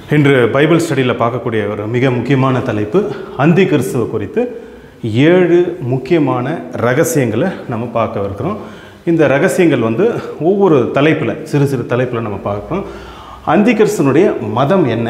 இன்று பைபிள் ஸ்டடியில் பார்க்கக்கூடிய ஒரு மிக முக்கியமான தலைப்பு அந்தி கிறிஸ்துவ குறித்து ஏழு முக்கியமான ரகசியங்களை நம்ம பார்க்க இருக்கிறோம் இந்த ரகசியங்கள் வந்து ஒவ்வொரு தலைப்பில் சிறு சிறு தலைப்பில் நம்ம பார்க்குறோம் அந்தி கிறிஸ்துவனுடைய மதம் என்ன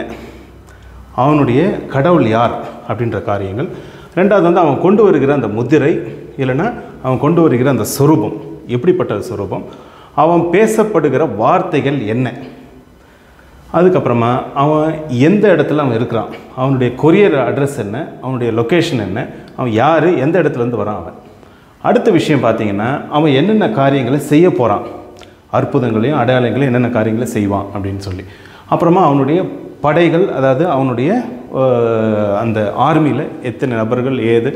அவனுடைய கடவுள் யார் அப்படின்ற காரியங்கள் ரெண்டாவது வந்து அவன் கொண்டு வருகிற அந்த முத்திரை இல்லைன்னா அவன் கொண்டு வருகிற அந்த சொரூபம் எப்படிப்பட்ட சொரூபம் அவன் பேசப்படுகிற வார்த்தைகள் என்ன அதுக்கப்புறமா அவன் எந்த இடத்துல அவன் இருக்கிறான் அவனுடைய கொரியர் அட்ரஸ் என்ன அவனுடைய லொக்கேஷன் என்ன அவன் யார் எந்த இடத்துலேருந்து வரான் அவன் அடுத்த விஷயம் பார்த்தீங்கன்னா அவன் என்னென்ன காரியங்களை செய்ய போகிறான் அற்புதங்களையும் அடையாளங்களையும் என்னென்ன காரியங்களை செய்வான் அப்படின்னு சொல்லி அப்புறமா அவனுடைய படைகள் அதாவது அவனுடைய அஹ், அந்த ஆர்மியில் எத்தனை நபர்கள் ஏது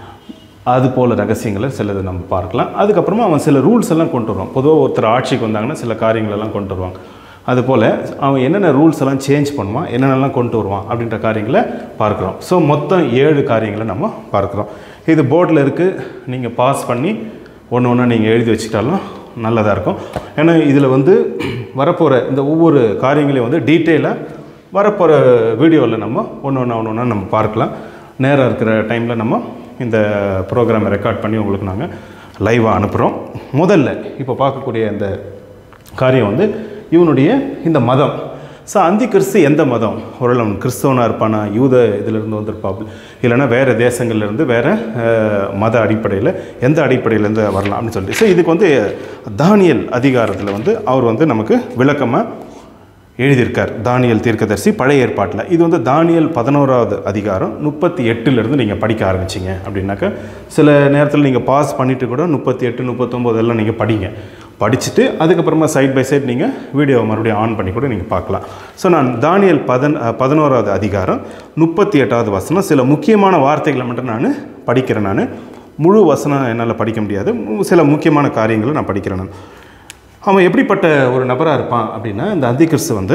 அது போல் ரகசியங்களை சிலது நம்ம பார்க்கலாம் அதுக்கப்புறமா அவன் சில ரூல்ஸ் எல்லாம் கொண்டு வருவான் பொதுவாக ஒருத்தர் ஆட்சிக்கு வந்தாங்கன்னா சில காரியங்கள் எல்லாம் கொண்டு வருவாங்க அதுபோல் அவன் என்னென்ன ரூல்ஸ் எல்லாம் சேஞ்ச் பண்ணுவான் என்னென்னலாம் கொண்டு வருவான் அப்படின்ற காரியங்களை பார்க்குறோம் ஸோ மொத்தம் ஏழு காரியங்களை நம்ம பார்க்குறோம் இது போர்டில் இருக்குது நீங்கள் பாஸ் பண்ணி ஒன்று ஒன்றா நீங்கள் எழுதி வச்சுக்கிட்டாலும் நல்லதாக இருக்கும் ஏன்னா இதில் வந்து வரப்போகிற இந்த ஒவ்வொரு காரியங்களையும் வந்து டீட்டெயிலாக வரப்போகிற வீடியோவில் நம்ம ஒன்று ஒன்றா ஒன்று ஒன்றா நம்ம பார்க்கலாம் நேரம் இருக்கிற டைமில் நம்ம இந்த ப்ரோக்ராமை ரெக்கார்ட் பண்ணி உங்களுக்கு நாங்கள் லைவாக அனுப்புகிறோம் முதல்ல இப்போ பார்க்கக்கூடிய இந்த காரியம் வந்து இவனுடைய இந்த மதம் ஸோ அந்தி கிறிஸ்து எந்த மதம் ஒரு அவன் கிறிஸ்தவனாக இருப்பானா யூத இதிலிருந்து வந்திருப்பாப்பு இல்லைன்னா வேறு தேசங்கள்லேருந்து வேறு மத அடிப்படையில் எந்த அடிப்படையிலேருந்து வரலாம் அப்படின்னு சொல்லிட்டு ஸோ இதுக்கு வந்து தானியல் அதிகாரத்தில் வந்து அவர் வந்து நமக்கு விளக்கமாக எழுதியிருக்கார் தானியல் தீர்க்கதரிசி பழைய ஏற்பாட்டில் இது வந்து தானியல் பதினோராவது அதிகாரம் முப்பத்தி எட்டுலேருந்து நீங்கள் படிக்க ஆரம்பிச்சிங்க அப்படின்னாக்கா சில நேரத்தில் நீங்கள் பாஸ் பண்ணிவிட்டு கூட முப்பத்தி எட்டு முப்பத்தொம்போது எல்லாம் நீங்கள் படிங்க படிச்சுட்டு அதுக்கப்புறமா சைட் பை சைட் நீங்கள் வீடியோவை மறுபடியும் ஆன் பண்ணி கூட நீங்கள் பார்க்கலாம் ஸோ நான் தானியல் பதன் பதினோராவது அதிகாரம் முப்பத்தி எட்டாவது வசனம் சில முக்கியமான வார்த்தைகளை மட்டும் நான் படிக்கிறேன் நான் முழு வசனம் என்னால் படிக்க முடியாது சில முக்கியமான காரியங்களை நான் படிக்கிறேன் நான் அவன் எப்படிப்பட்ட ஒரு நபராக இருப்பான் அப்படின்னா இந்த அந்திகிறிஸ்து வந்து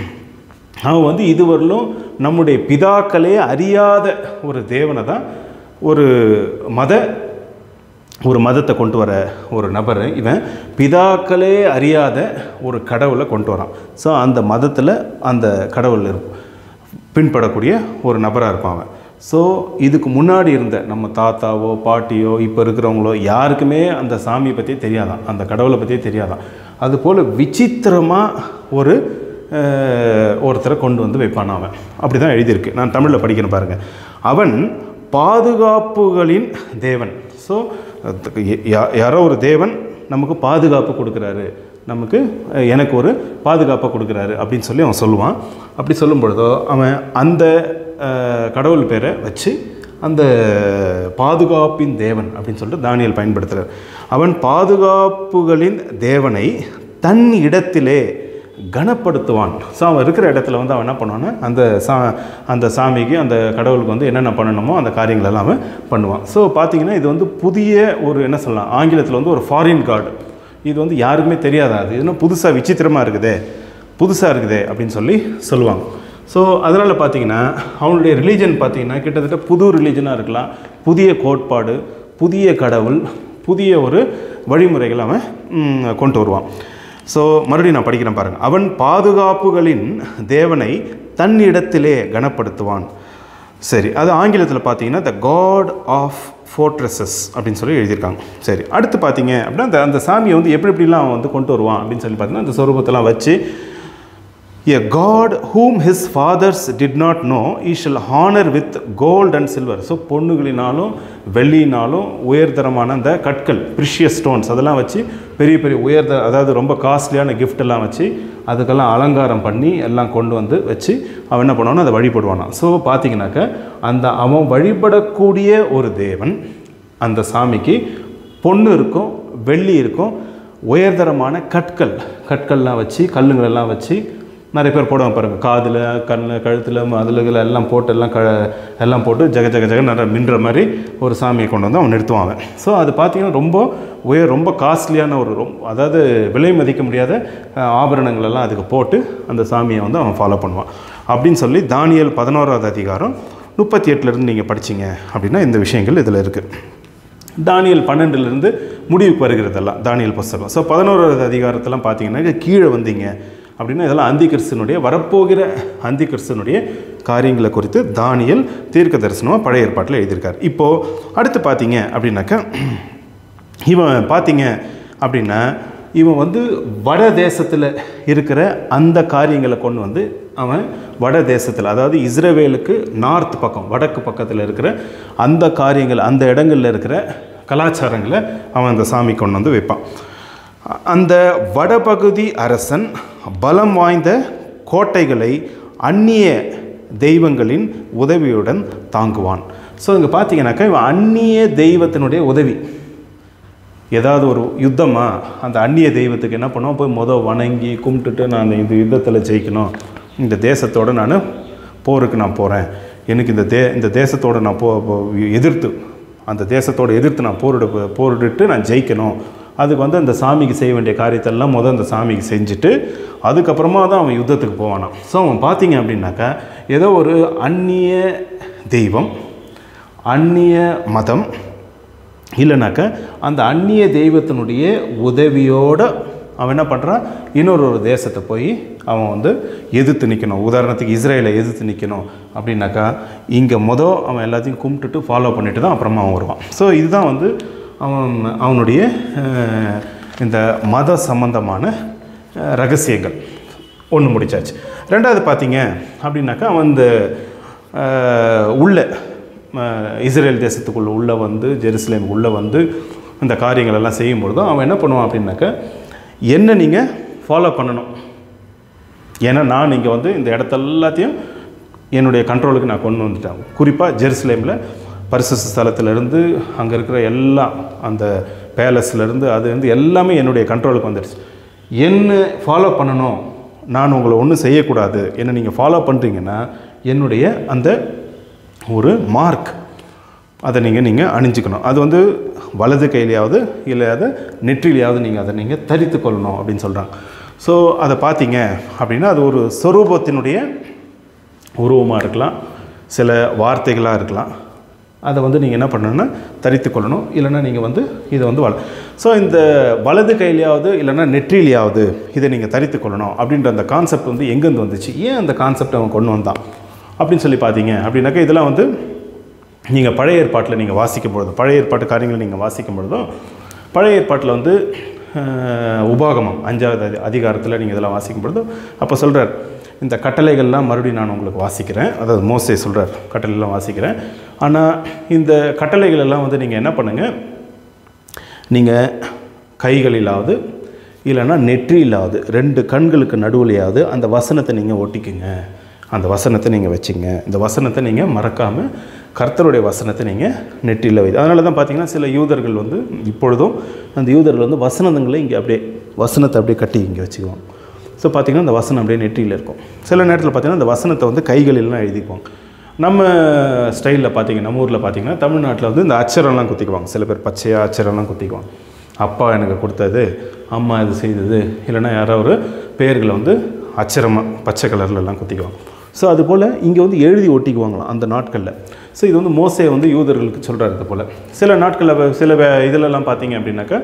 அவன் வந்து இதுவரையிலும் நம்முடைய பிதாக்களே அறியாத ஒரு தேவனை தான் ஒரு மத ஒரு மதத்தை கொண்டு வர ஒரு நபர் இவன் பிதாக்களே அறியாத ஒரு கடவுளை கொண்டு வரான் ஸோ அந்த மதத்தில் அந்த கடவுள் இருப்- பின்படக்கூடிய ஒரு நபராக இருப்பான் அவன் ஸோ இதுக்கு முன்னாடி இருந்த நம்ம தாத்தாவோ பாட்டியோ இப்போ இருக்கிறவங்களோ யாருக்குமே அந்த சாமியை பற்றி தெரியாதான் அந்த கடவுளை பற்றியே தெரியாதான் அதுபோல் விசித்திரமாக ஒரு அஹ், ஒருத்தரை கொண்டு வந்து வைப்பான் அவன் அப்படி தான் எழுதியிருக்கு நான் தமிழில் படிக்கிறேன் பாருங்கள் அவன் பாதுகாப்புகளின் தேவன் ஸோ யாரோ ஒரு தேவன் நமக்கு பாதுகாப்பு கொடுக்குறாரு நமக்கு அஹ், எனக்கு ஒரு பாதுகாப்பை கொடுக்குறாரு அப்படின்னு சொல்லி அவன் சொல்லுவான் அப்படி சொல்லும் பொழுதோ அவன் அந்த அஹ், கடவுள் பேரை வச்சு அந்த பாதுகாப்பின் தேவன் அப்படின்னு சொல்லிட்டு தானியல் பயன்படுத்துகிறார் அவன் பாதுகாப்புகளின் தேவனை தன் இடத்திலே கனப்படுத்துவான் ஸோ அவன் இருக்கிற இடத்துல வந்து அவன் என்ன பண்ணுவான்னா அந்த சா அந்த சாமிக்கு அந்த கடவுளுக்கு வந்து என்னென்ன பண்ணணுமோ அந்த காரியங்கள் எல்லாம் அவன் பண்ணுவான் ஸோ பார்த்தீங்கன்னா இது வந்து புதிய ஒரு என்ன சொல்லலாம் ஆங்கிலத்தில் வந்து ஒரு ஃபாரின் கார்டு இது வந்து யாருக்குமே தெரியாதா அது இன்னும் புதுசாக விசித்திரமாக இருக்குதே புதுசாக இருக்குதே அப்படின்னு சொல்லி சொல்லுவாங்க ஸோ அதனால் பார்த்தீங்கன்னா அவனுடைய ரிலீஜன் பார்த்தீங்கன்னா கிட்டத்தட்ட புது ரிலீஜனாக இருக்கலாம் புதிய கோட்பாடு புதிய கடவுள் புதிய ஒரு வழிமுறைகள் அவன் ம், கொண்டு வருவான் ஸோ மறுபடியும் நான் படிக்கிறேன் பாருங்கள் அவன் பாதுகாப்புகளின் தேவனை தன் இடத்திலே கனப்படுத்துவான் சரி அது ஆங்கிலத்தில் பார்த்தீங்கன்னா த காட் ஆஃப் ஃபோர்ட்ரஸஸ் அப்படின்னு சொல்லி எழுதியிருக்காங்க சரி அடுத்து பார்த்தீங்க அப்படின்னா அந்த அந்த சாமியை வந்து எப்படி எப்படிலாம் அவன் வந்து கொண்டு வருவான் அப்படின்னு சொல்லி பார்த்தீங்கன்னா அந்த சொரூபத்தெல்லாம் வச்சு A God whom his fathers did not know, he shall honor with gold and silver. So பொண்ணுகளினாலும் வெள்ளினாலும் உயர்தரமான அந்த கற்கள் ப்ரிஷியஸ் ஸ்டோன்ஸ் அதெல்லாம் வச்சு பெரிய பெரிய உயர்த அதாவது ரொம்ப காஸ்ட்லியான gift எல்லாம் வச்சு அதுக்கெல்லாம் அலங்காரம் பண்ணி எல்லாம் கொண்டு வந்து வச்சு அவன் என்ன பண்ணுவானோ அதை வழிபடுவானாம் ஸோ பார்த்தீங்கன்னாக்க அந்த அவன் வழிபடக்கூடிய ஒரு தேவன் அந்த சாமிக்கு பொண்ணு இருக்கும் வெள்ளி இருக்கும் உயர்தரமான கற்கள் கற்கள்லாம் வச்சு கல்லுங்களெல்லாம் வச்சு நிறைய பேர் போடுவாங்க பாருங்கள் காதில் கண் கழுத்தில் மதுலுகள் எல்லாம் போட்டு எல்லாம் க எல்லாம் போட்டு ஜக ஜக ஜக நிறைய மின்ற மாதிரி ஒரு சாமியை கொண்டு வந்து அவன் நிறுத்துவான் அவன் ஸோ அது பார்த்தீங்கன்னா ரொம்ப உயர் ரொம்ப காஸ்ட்லியான ஒரு ரொம்ப அதாவது விலை மதிக்க முடியாத அஹ், ஆபரணங்கள் எல்லாம் அதுக்கு போட்டு அந்த சாமியை வந்து அவன் ஃபாலோ பண்ணுவான் அப்படின்னு சொல்லி தானியல் பதினோராவது அதிகாரம் முப்பத்தி எட்டுலேருந்து நீங்கள் படிச்சீங்க அப்படின்னா இந்த விஷயங்கள் இதில் இருக்குது தானியல் பன்னெண்டுலேருந்து முடிவுக்கு வருகிறதெல்லாம் தானியல் புஸ்தகம் ஸோ பதினோராவது அதிகாரத்தெல்லாம் பார்த்தீங்கன்னா கீழே வந்தீங்க அப்படின்னா இதெல்லாம் அந்தி கிறிஸ்தனுடைய வரப்போகிற அந்தி கிறிஸ்தனுடைய காரியங்களை குறித்து தானியல் தீர்க்க தரிசனமாக பழைய ஏற்பாட்டில் எழுதியிருக்கார் இப்போது அடுத்து பார்த்தீங்க அப்படின்னாக்கா இவன் பார்த்தீங்க அப்படின்னா இவன் வந்து வட தேசத்தில் இருக்கிற அந்த காரியங்களை கொண்டு வந்து அவன் வட தேசத்தில் அதாவது இஸ்ரவேலுக்கு நார்த் பக்கம் வடக்கு பக்கத்தில் இருக்கிற அந்த காரியங்கள் அந்த இடங்களில் இருக்கிற கலாச்சாரங்களை அவன் அந்த சாமி கொண்டு வந்து வைப்பான் அந்த வடபகுதி அரசன் பலம் வாய்ந்த கோட்டைகளை அந்நிய தெய்வங்களின் உதவியுடன் தாங்குவான் ஸோ இங்கே பார்த்தீங்கன்னாக்கா இவன் அந்நிய தெய்வத்தினுடைய உதவி ஏதாவது ஒரு யுத்தமா அந்த அந்நிய தெய்வத்துக்கு என்ன பண்ணுவோம் போய் முத வணங்கி கும்பிட்டுட்டு நான் இந்த யுத்தத்தில் ஜெயிக்கணும் இந்த தேசத்தோடு நான் போருக்கு நான் போகிறேன் எனக்கு இந்த தே இந்த தேசத்தோடு நான் போ போ- எதிர்த்து அந்த தேசத்தோடு எதிர்த்து நான் போரிட போரிட்டு நான் ஜெயிக்கணும் அதுக்கு வந்து அந்த சாமிக்கு செய்ய வேண்டிய காரியத்தெல்லாம் முதல் அந்த சாமிக்கு செஞ்சுட்டு அதுக்கப்புறமா தான் அவன் யுத்தத்துக்கு போவானாம் ஸோ அவன் பார்த்தீங்க அப்படின்னாக்கா ஏதோ ஒரு அந்நிய தெய்வம் அந்நிய மதம் இல்லைனாக்கா அந்த அந்நிய தெய்வத்தினுடைய உதவியோடு அவன் என்ன பண்ணுறான் இன்னொரு ஒரு தேசத்தை போய் அவன் வந்து எதிர்த்து நிற்கணும் உதாரணத்துக்கு இஸ்ரேலை எதிர்த்து நிற்கணும் அப்படின்னாக்கா இங்கே மொதல் அவன் எல்லாத்தையும் கும்பிட்டுட்டு ஃபாலோ பண்ணிட்டு தான் அப்புறமா அவன் வருவான் ஸோ இதுதான் வந்து அவன் அவனுடைய அஹ், இந்த மத சம்பந்தமான அஹ், ரகசியங்கள் ஒன்று முடிச்சாச்சு ரெண்டாவது பார்த்தீங்க அப்படின்னாக்கா அவன் இந்த அஹ், உள்ள அஹ், இஸ்ரேல் தேசத்துக்குள்ளே உள்ளே வந்து ஜெருசலேம் உள்ளே வந்து இந்த காரியங்கள் எல்லாம் செய்யும்பொழுதும் அவன் என்ன பண்ணுவான் அப்படின்னாக்கா என்ன நீங்கள் ஃபாலோ பண்ணணும் ஏன்னா நான் இங்கே வந்து இந்த இடத்த எல்லாத்தையும் என்னுடைய கண்ட்ரோலுக்கு நான் கொண்டு வந்துட்டேன் குறிப்பாக ஜெருசலேமில் பரிசுத்த ஸ்தலத்திலேருந்து அங்கே இருக்கிற எல்லாம் அந்த பேலஸ்லேருந்து அது வந்து எல்லாமே என்னுடைய கண்ட்ரோலுக்கு வந்துடுச்சு என்ன ஃபாலோ பண்ணணும் நான் உங்களை ஒன்றும் செய்யக்கூடாது என்ன நீங்கள் ஃபாலோ பண்ணுறீங்கன்னா என்னுடைய அந்த ஒரு மார்க் அதை நீங்கள் நீங்கள் அணிஞ்சுக்கணும் அது வந்து வலது கையிலையாவது இல்லையாவது நெற்றிலையாவது நீங்கள் அதை நீங்கள் தரித்து கொள்ளணும் அப்படின்னு சொல்கிறாங்க ஸோ அதை பார்த்தீங்க அப்படின்னா அது ஒரு சொரூபத்தினுடைய உருவமாக இருக்கலாம் சில வார்த்தைகளாக இருக்கலாம் அதை வந்து நீங்கள் என்ன பண்ணணும்னா தரித்து கொள்ளணும் இல்லைன்னா நீங்கள் வந்து இதை வந்து வள ஸோ இந்த வலது கையிலையாவது இல்லைன்னா நெற்றிலையாவது இதை நீங்கள் தரித்து கொள்ளணும் அப்படின்ற அந்த கான்செப்ட் வந்து எங்கேருந்து வந்துச்சு ஏன் அந்த கான்செப்ட் அவன் கொண்டு வந்தான் அப்படின்னு சொல்லி பார்த்தீங்க அப்படின்னாக்கா இதெல்லாம் வந்து நீங்கள் பழைய ஏற்பாட்டில் நீங்கள் வாசிக்கும் பொழுது பழைய ஏற்பாட்டு காரியங்களை நீங்கள் வாசிக்கும் பொழுதும் பழைய ஏற்பாட்டில் வந்து அஹ், உபாகமம் அஞ்சாவது அதி அதிகாரத்தில் நீங்கள் இதெல்லாம் வாசிக்கும் பொழுது அப்போ சொல்கிறார் இந்த கட்டளைகள்லாம் மறுபடியும் நான் உங்களுக்கு வாசிக்கிறேன் அதாவது மோசே சொல்கிறார் கட்டளைலாம் வாசிக்கிறேன் ஆனால் இந்த கட்டளைகள் எல்லாம் வந்து நீங்கள் என்ன பண்ணுங்கள் நீங்கள் கைகளிலாவது இல்லைன்னா நெற்றியிலாவது ரெண்டு கண்களுக்கு நடுவுலையாவது அந்த வசனத்தை நீங்கள் ஒட்டிக்குங்க அந்த வசனத்தை நீங்கள் வச்சுங்க இந்த வசனத்தை நீங்கள் மறக்காமல் கர்த்தருடைய வசனத்தை நீங்கள் நெற்றியில் வை அதனால தான் பார்த்தீங்கன்னா சில யூதர்கள் வந்து இப்பொழுதும் அந்த யூதர்கள் வந்து வசனங்களை இங்கே அப்படியே வசனத்தை அப்படியே கட்டி இங்கே வச்சுக்குவோம் ஸோ பார்த்தீங்கன்னா அந்த வசனம் அப்படியே நெற்றியில் இருக்கும் சில நேரத்தில் பார்த்தீங்கன்னா அந்த வசனத்தை வந்து கைகளிலாம் எழுதிக்குவாங்க நம்ம ஸ்டைலில் பார்த்தீங்க நம்ம ஊரில் பார்த்தீங்கன்னா தமிழ்நாட்டில் வந்து இந்த அச்சரம்லாம் குத்திக்குவாங்க சில பேர் பச்சையாக அச்சரம்லாம் குத்திக்குவாங்க அப்பா எனக்கு கொடுத்தது அம்மா இது செய்தது இல்லைன்னா யாரோ ஒரு பேர்களை வந்து அச்சரமாக பச்சை கலர்லலாம் குத்திக்குவாங்க ஸோ அதுபோல் இங்கே வந்து எழுதி ஒட்டிக்குவாங்களாம் அந்த நாட்களில் ஸோ இது வந்து மோசே வந்து யூதர்களுக்கு சொல்கிறாரு இது போல் சில நாட்களில் வ- சில வே இதிலெல்லாம் பார்த்தீங்க அப்படின்னாக்கா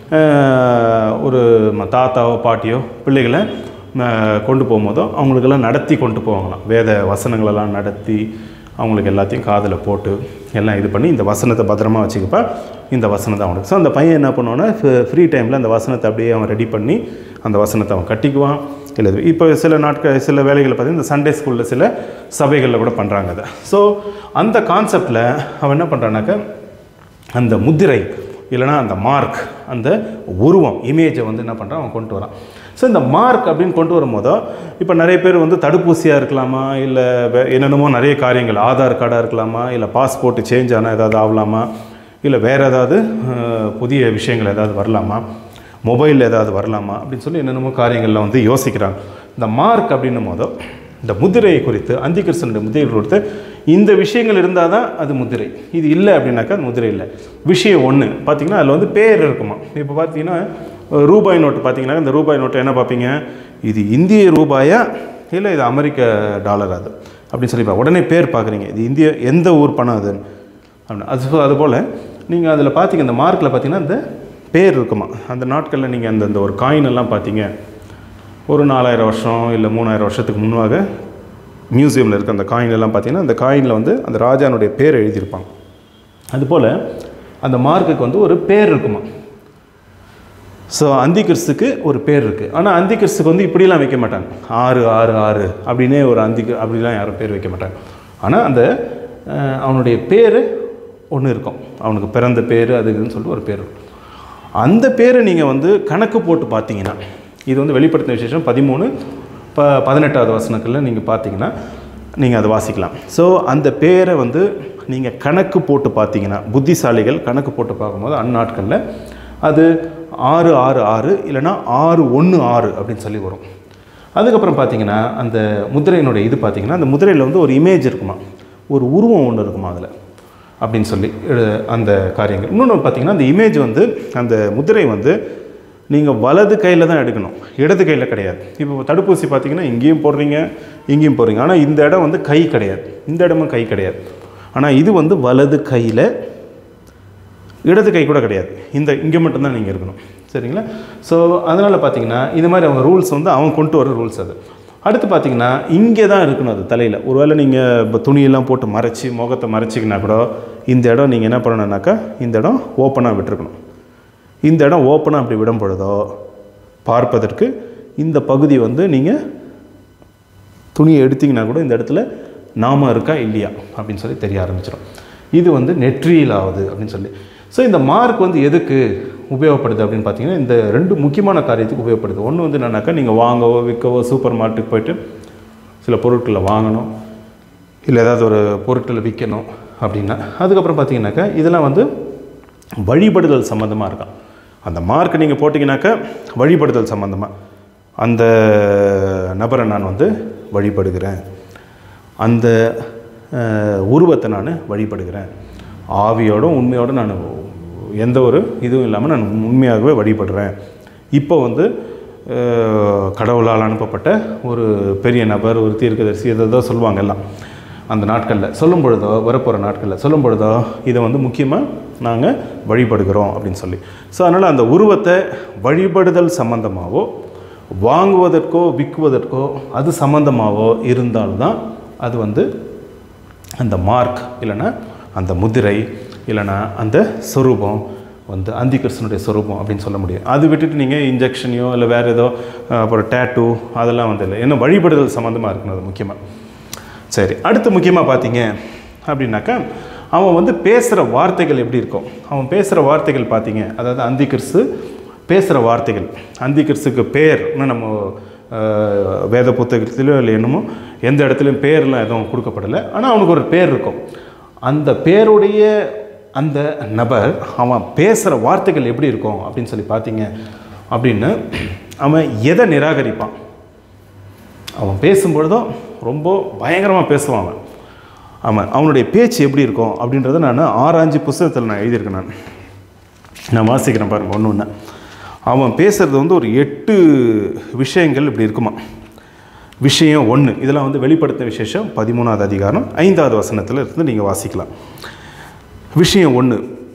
ஆஹ், ஒரு ம- தாத்தாவோ பாட்டியோ பிள்ளைகளை ஆஹ், கொண்டு போகும்போதோ அவங்களுக்கெல்லாம் நடத்தி கொண்டு போவாங்களாம் வேத வசனங்களெல்லாம் நடத்தி அவங்களுக்கு எல்லாத்தையும் காதில் போட்டு எல்லாம் இது பண்ணி இந்த வசனத்தை பத்திரமா வச்சுக்கப்பா இந்த வசனத்தை அவனுக்கு ஸோ அந்த பையன் என்ன பண்ணுவான்னா ஃப்ரீ டைமில் அந்த வசனத்தை அப்படியே அவன் ரெடி பண்ணி அந்த வசனத்தை அவன் கட்டிக்குவான் இல்லை இது- இப்போ சில நாட்கள் சில வேலைகளை பார்த்தீங்கன்னா இந்த சண்டே ஸ்கூலில் சில சபைகளில் கூட பண்ணுறாங்க அதை ஸோ அந்த கான்செப்டில் அவன் என்ன பண்ணுறான்னாக்கா அந்த முத்திரை இல்லைன்னா அந்த மார்க் அந்த உருவம் இமேஜை வந்து என்ன பண்ணுறான் அவன் கொண்டு வரான் ஸோ இந்த மார்க் அப்படின்னு கொண்டு வரும்போதோ இப்போ நிறைய பேர் வந்து தடுப்பூசியாக இருக்கலாமா இல்லை வே- என்னென்னமோ நிறைய காரியங்கள் ஆதார் கார்டாக இருக்கலாமா இல்லை பாஸ்போர்ட் சேஞ்ச் ஆனால் ஏதாவது ஆகலாமா இல்லை வேறு ஏதாவது அஹ், புதிய விஷயங்கள் ஏதாவது வரலாமா மொபைலில் ஏதாவது வரலாமா அப்படின்னு சொல்லி என்னென்னமோ காரியங்கள்லாம் வந்து யோசிக்கிறாங்க இந்த மார்க் அப்படின்னும் போதோ இந்த முதிரையை குறித்து அந்திகிருஷ்ணனுடைய முதிரை குறித்து இந்த விஷயங்கள் இருந்தால் தான் அது முதிரை இது இல்லை அப்படின்னாக்கா அது முதிரை இல்லை விஷயம் ஒன்று பார்த்தீங்கன்னா அதில் வந்து பேர் இருக்குமா இப்போ பார்த்தீங்கன்னா அஹ், ரூபாய் நோட்டு பார்த்தீங்கன்னா இந்த ரூபாய் நோட்டு என்ன பார்ப்பீங்க இது இந்திய ரூபாயா இல்லை இது அமெரிக்க டாலர் அது அப்படின்னு சொல்லி பா- உடனே பேர் பார்க்குறீங்க இது இந்திய எந்த ஊர் பணம் அது அப்படின்னு அது அதுபோல் நீங்கள் அதில் பார்த்தீங்க இந்த மார்க்கில் பார்த்தீங்கன்னா இந்த பேர் இருக்குமா அந்த நாட்களில் நீங்கள் அந்த அந்த ஒரு காயின் எல்லாம் பார்த்தீங்க ஒரு நாலாயிரம் வருஷம் இல்லை மூணாயிரம் வருஷத்துக்கு முன்பாக மியூசியமில் இருக்க அந்த காயின் எல்லாம் பார்த்தீங்கன்னா அந்த காயினில் வந்து அந்த ராஜானுடைய பேர் எழுதியிருப்பாங்க அதுபோல் அந்த மார்க்குக்கு வந்து ஒரு பேர் இருக்குமா ஸோ அந்தி கிறிஸ்துக்கு ஒரு பேர் இருக்குது ஆனால் அந்தி கிறிஸ்துக்கு வந்து இப்படிலாம் வைக்க மாட்டாங்க ஆறு ஆறு ஆறு அப்படின்னே ஒரு அந்தி அப்படிலாம் யாரும் பேர் வைக்க மாட்டாங்க ஆனால் அந்த அஹ், அவனுடைய பேர் ஒன்று இருக்கும் அவனுக்கு பிறந்த பேர் அது இதுன்னு சொல்லிட்டு ஒரு பேர் இருக்கும் அந்த பேரை நீங்கள் வந்து கணக்கு போட்டு பார்த்தீங்கன்னா இது வந்து வெளிப்படுத்தின விசேஷம் பதிமூணு ப பதினெட்டாவது வசனத்தில் நீங்கள் பார்த்தீங்கன்னா நீங்கள் அதை வாசிக்கலாம் ஸோ அந்த பேரை வந்து நீங்கள் கணக்கு போட்டு பார்த்தீங்கன்னா புத்திசாலிகள் கணக்கு போட்டு பார்க்கும்போது அந்நாட்களில் அது ஆறு ஆறு ஆறு இல்லைன்னா ஆறு ஒன்று ஆறு அப்படின்னு சொல்லி வரும் அதுக்கப்புறம் பார்த்தீங்கன்னா அந்த முதிரையினுடைய இது பார்த்தீங்கன்னா அந்த முதிரையில் வந்து ஒரு இமேஜ் இருக்குமா ஒரு உருவம் ஒன்று இருக்குமா அதில் அப்படின்னு சொல்லி எழு- அந்த காரியங்கள் இன்னொன்று பார்த்தீங்கன்னா அந்த இமேஜ் வந்து அந்த முதிரை வந்து நீங்கள் வலது கையில் தான் எடுக்கணும் இடது கையில் கிடையாது இப்போ தடுப்பூசி பார்த்தீங்கன்னா இங்கேயும் போடுறீங்க இங்கேயும் போடுறீங்க ஆனால் இந்த இடம் வந்து கை கிடையாது இந்த இடமும் கை கிடையாது ஆனால் இது வந்து வலது கையில் இடது கை கூட கிடையாது இந்த இங்கே மட்டும்தான் நீங்கள் இருக்கணும் சரிங்களா ஸோ அதனால் பார்த்தீங்கன்னா இது மாதிரி அவங்க ரூல்ஸ் வந்து அவங்க கொண்டு வர ரூல்ஸ் அது அடுத்து பார்த்தீங்கன்னா இங்கே தான் இருக்கணும் அது தலையில் ஒருவேளை நீங்கள் இப்போ துணியெல்லாம் போட்டு மறைச்சி முகத்தை மறைச்சிக்கினா கூட இந்த இடம் நீங்கள் என்ன பண்ணணுன்னாக்கா இந்த இடம் ஓப்பனாக விட்டுருக்கணும் இந்த இடம் ஓப்பனாக அப்படி விடும் பொழுதோ பார்ப்பதற்கு இந்த பகுதி வந்து நீங்கள் துணியை எடுத்தீங்கன்னா கூட இந்த இடத்துல நாம இருக்கா இல்லையா அப்படின்னு சொல்லி தெரிய ஆரம்பிச்சிடும் இது வந்து நெற்றியில் ஆகுது அப்படின்னு சொல்லி ஸோ இந்த மார்க் வந்து எதுக்கு உபயோகப்படுது அப்படின்னு பார்த்தீங்கன்னா இந்த ரெண்டு முக்கியமான காரியத்துக்கு உபயோகப்படுது ஒன்று வந்து என்னன்னாக்கா நீங்கள் வாங்கவோ விற்கவோ சூப்பர் மார்க்கெட்டுக்கு போயிட்டு சில பொருட்களை வாங்கணும் இல்லை ஏதாவது ஒரு பொருட்களை விற்கணும் அப்படின்னா அதுக்கப்புறம் பார்த்தீங்கன்னாக்கா இதெல்லாம் வந்து வழிபடுதல் சம்மந்தமாக இருக்கான் அந்த மார்க் நீங்கள் போட்டிங்கனாக்கா வழிபடுதல் சம்மந்தமாக அந்த நபரை நான் வந்து வழிபடுகிறேன் அந்த அஹ், உருவத்தை நான் வழிபடுகிறேன் ஆவியோடும் உண்மையோடும் நான் எந்த ஒரு இதுவும் இல்லாமல் நான் உண்மையாகவே வழிபடுறேன் இப்போ வந்து அஹ், கடவுளால் அனுப்பப்பட்ட ஒரு பெரிய நபர் ஒரு தீர்க்கதரிசி எதோ சொல்லுவாங்க எல்லாம் அந்த நாட்களில் சொல்லும் பொழுதோ வரப்போகிற நாட்களில் சொல்லும் பொழுதோ இதை வந்து முக்கியமாக நாங்கள் வழிபடுகிறோம் அப்படின்னு சொல்லி ஸோ அதனால் அந்த உருவத்தை வழிபடுதல் சம்பந்தமாகவோ வாங்குவதற்கோ விற்குவதற்கோ அது சம்பந்தமாகவோ இருந்தால்தான் அது வந்து அந்த மார்க் இல்லைன்னா அந்த முதிரை இல்லைன்னா அந்த சொரூபம் வந்து அந்திகிருஷ்ணனுடைய சொரூபம் அப்படின்னு சொல்ல முடியும் அது விட்டுட்டு நீங்கள் இன்ஜெக்ஷனையோ இல்லை வேறு ஏதோ அஹ், அப்புறம் டேட்டூ அதெல்லாம் வந்து இல்லை ஏன்னா வழிபடுதல் சம்மந்தமாக இருக்கணும் அது முக்கியமாக சரி அடுத்து முக்கியமாக பார்த்தீங்க அப்படின்னாக்கா அவன் வந்து பேசுகிற வார்த்தைகள் எப்படி இருக்கும் அவன் பேசுகிற வார்த்தைகள் பார்த்தீங்க அதாவது அந்திகிறிஸ்து பேசுகிற வார்த்தைகள் அந்திகிறிஸ்துக்கு பேர்னு நம்ம அஹ், வேத புத்தகத்திலோ இல்லை என்னமோ எந்த இடத்துலையும் பேர்லாம் எதுவும் கொடுக்கப்படலை ஆனால் அவனுக்கு ஒரு பேர் இருக்கும் அந்த பேருடைய அந்த நபர் அவன் பேசுகிற வார்த்தைகள் எப்படி இருக்கும் அப்படின்னு சொல்லி பார்த்தீங்க அப்படின்னு அவன் எதை நிராகரிப்பான் அவன் பேசும்பொழுதும் ரொம்ப பயங்கரமாக பேசுவான் அவன் ஆமாம் அவனுடைய பேச்சு எப்படி இருக்கும் அப்படின்றத நான் ஆராய்ஞ்சு புஸ்தகத்தில் நான் எழுதியிருக்கேன் நான் நான் வாசிக்கிறேன் பாருங்கள் ஒன்று ஒன்று அவன் பேசுகிறது வந்து ஒரு எட்டு விஷயங்கள் இப்படி இருக்குமா விஷயம் ஒன்று இதெல்லாம் வந்து வெளிப்படுத்த விசேஷம் பதிமூணாவது அதிகாரம் ஐந்தாவது வசனத்தில் இருந்து நீங்கள் வாசிக்கலாம் விஷயம் ஒன்று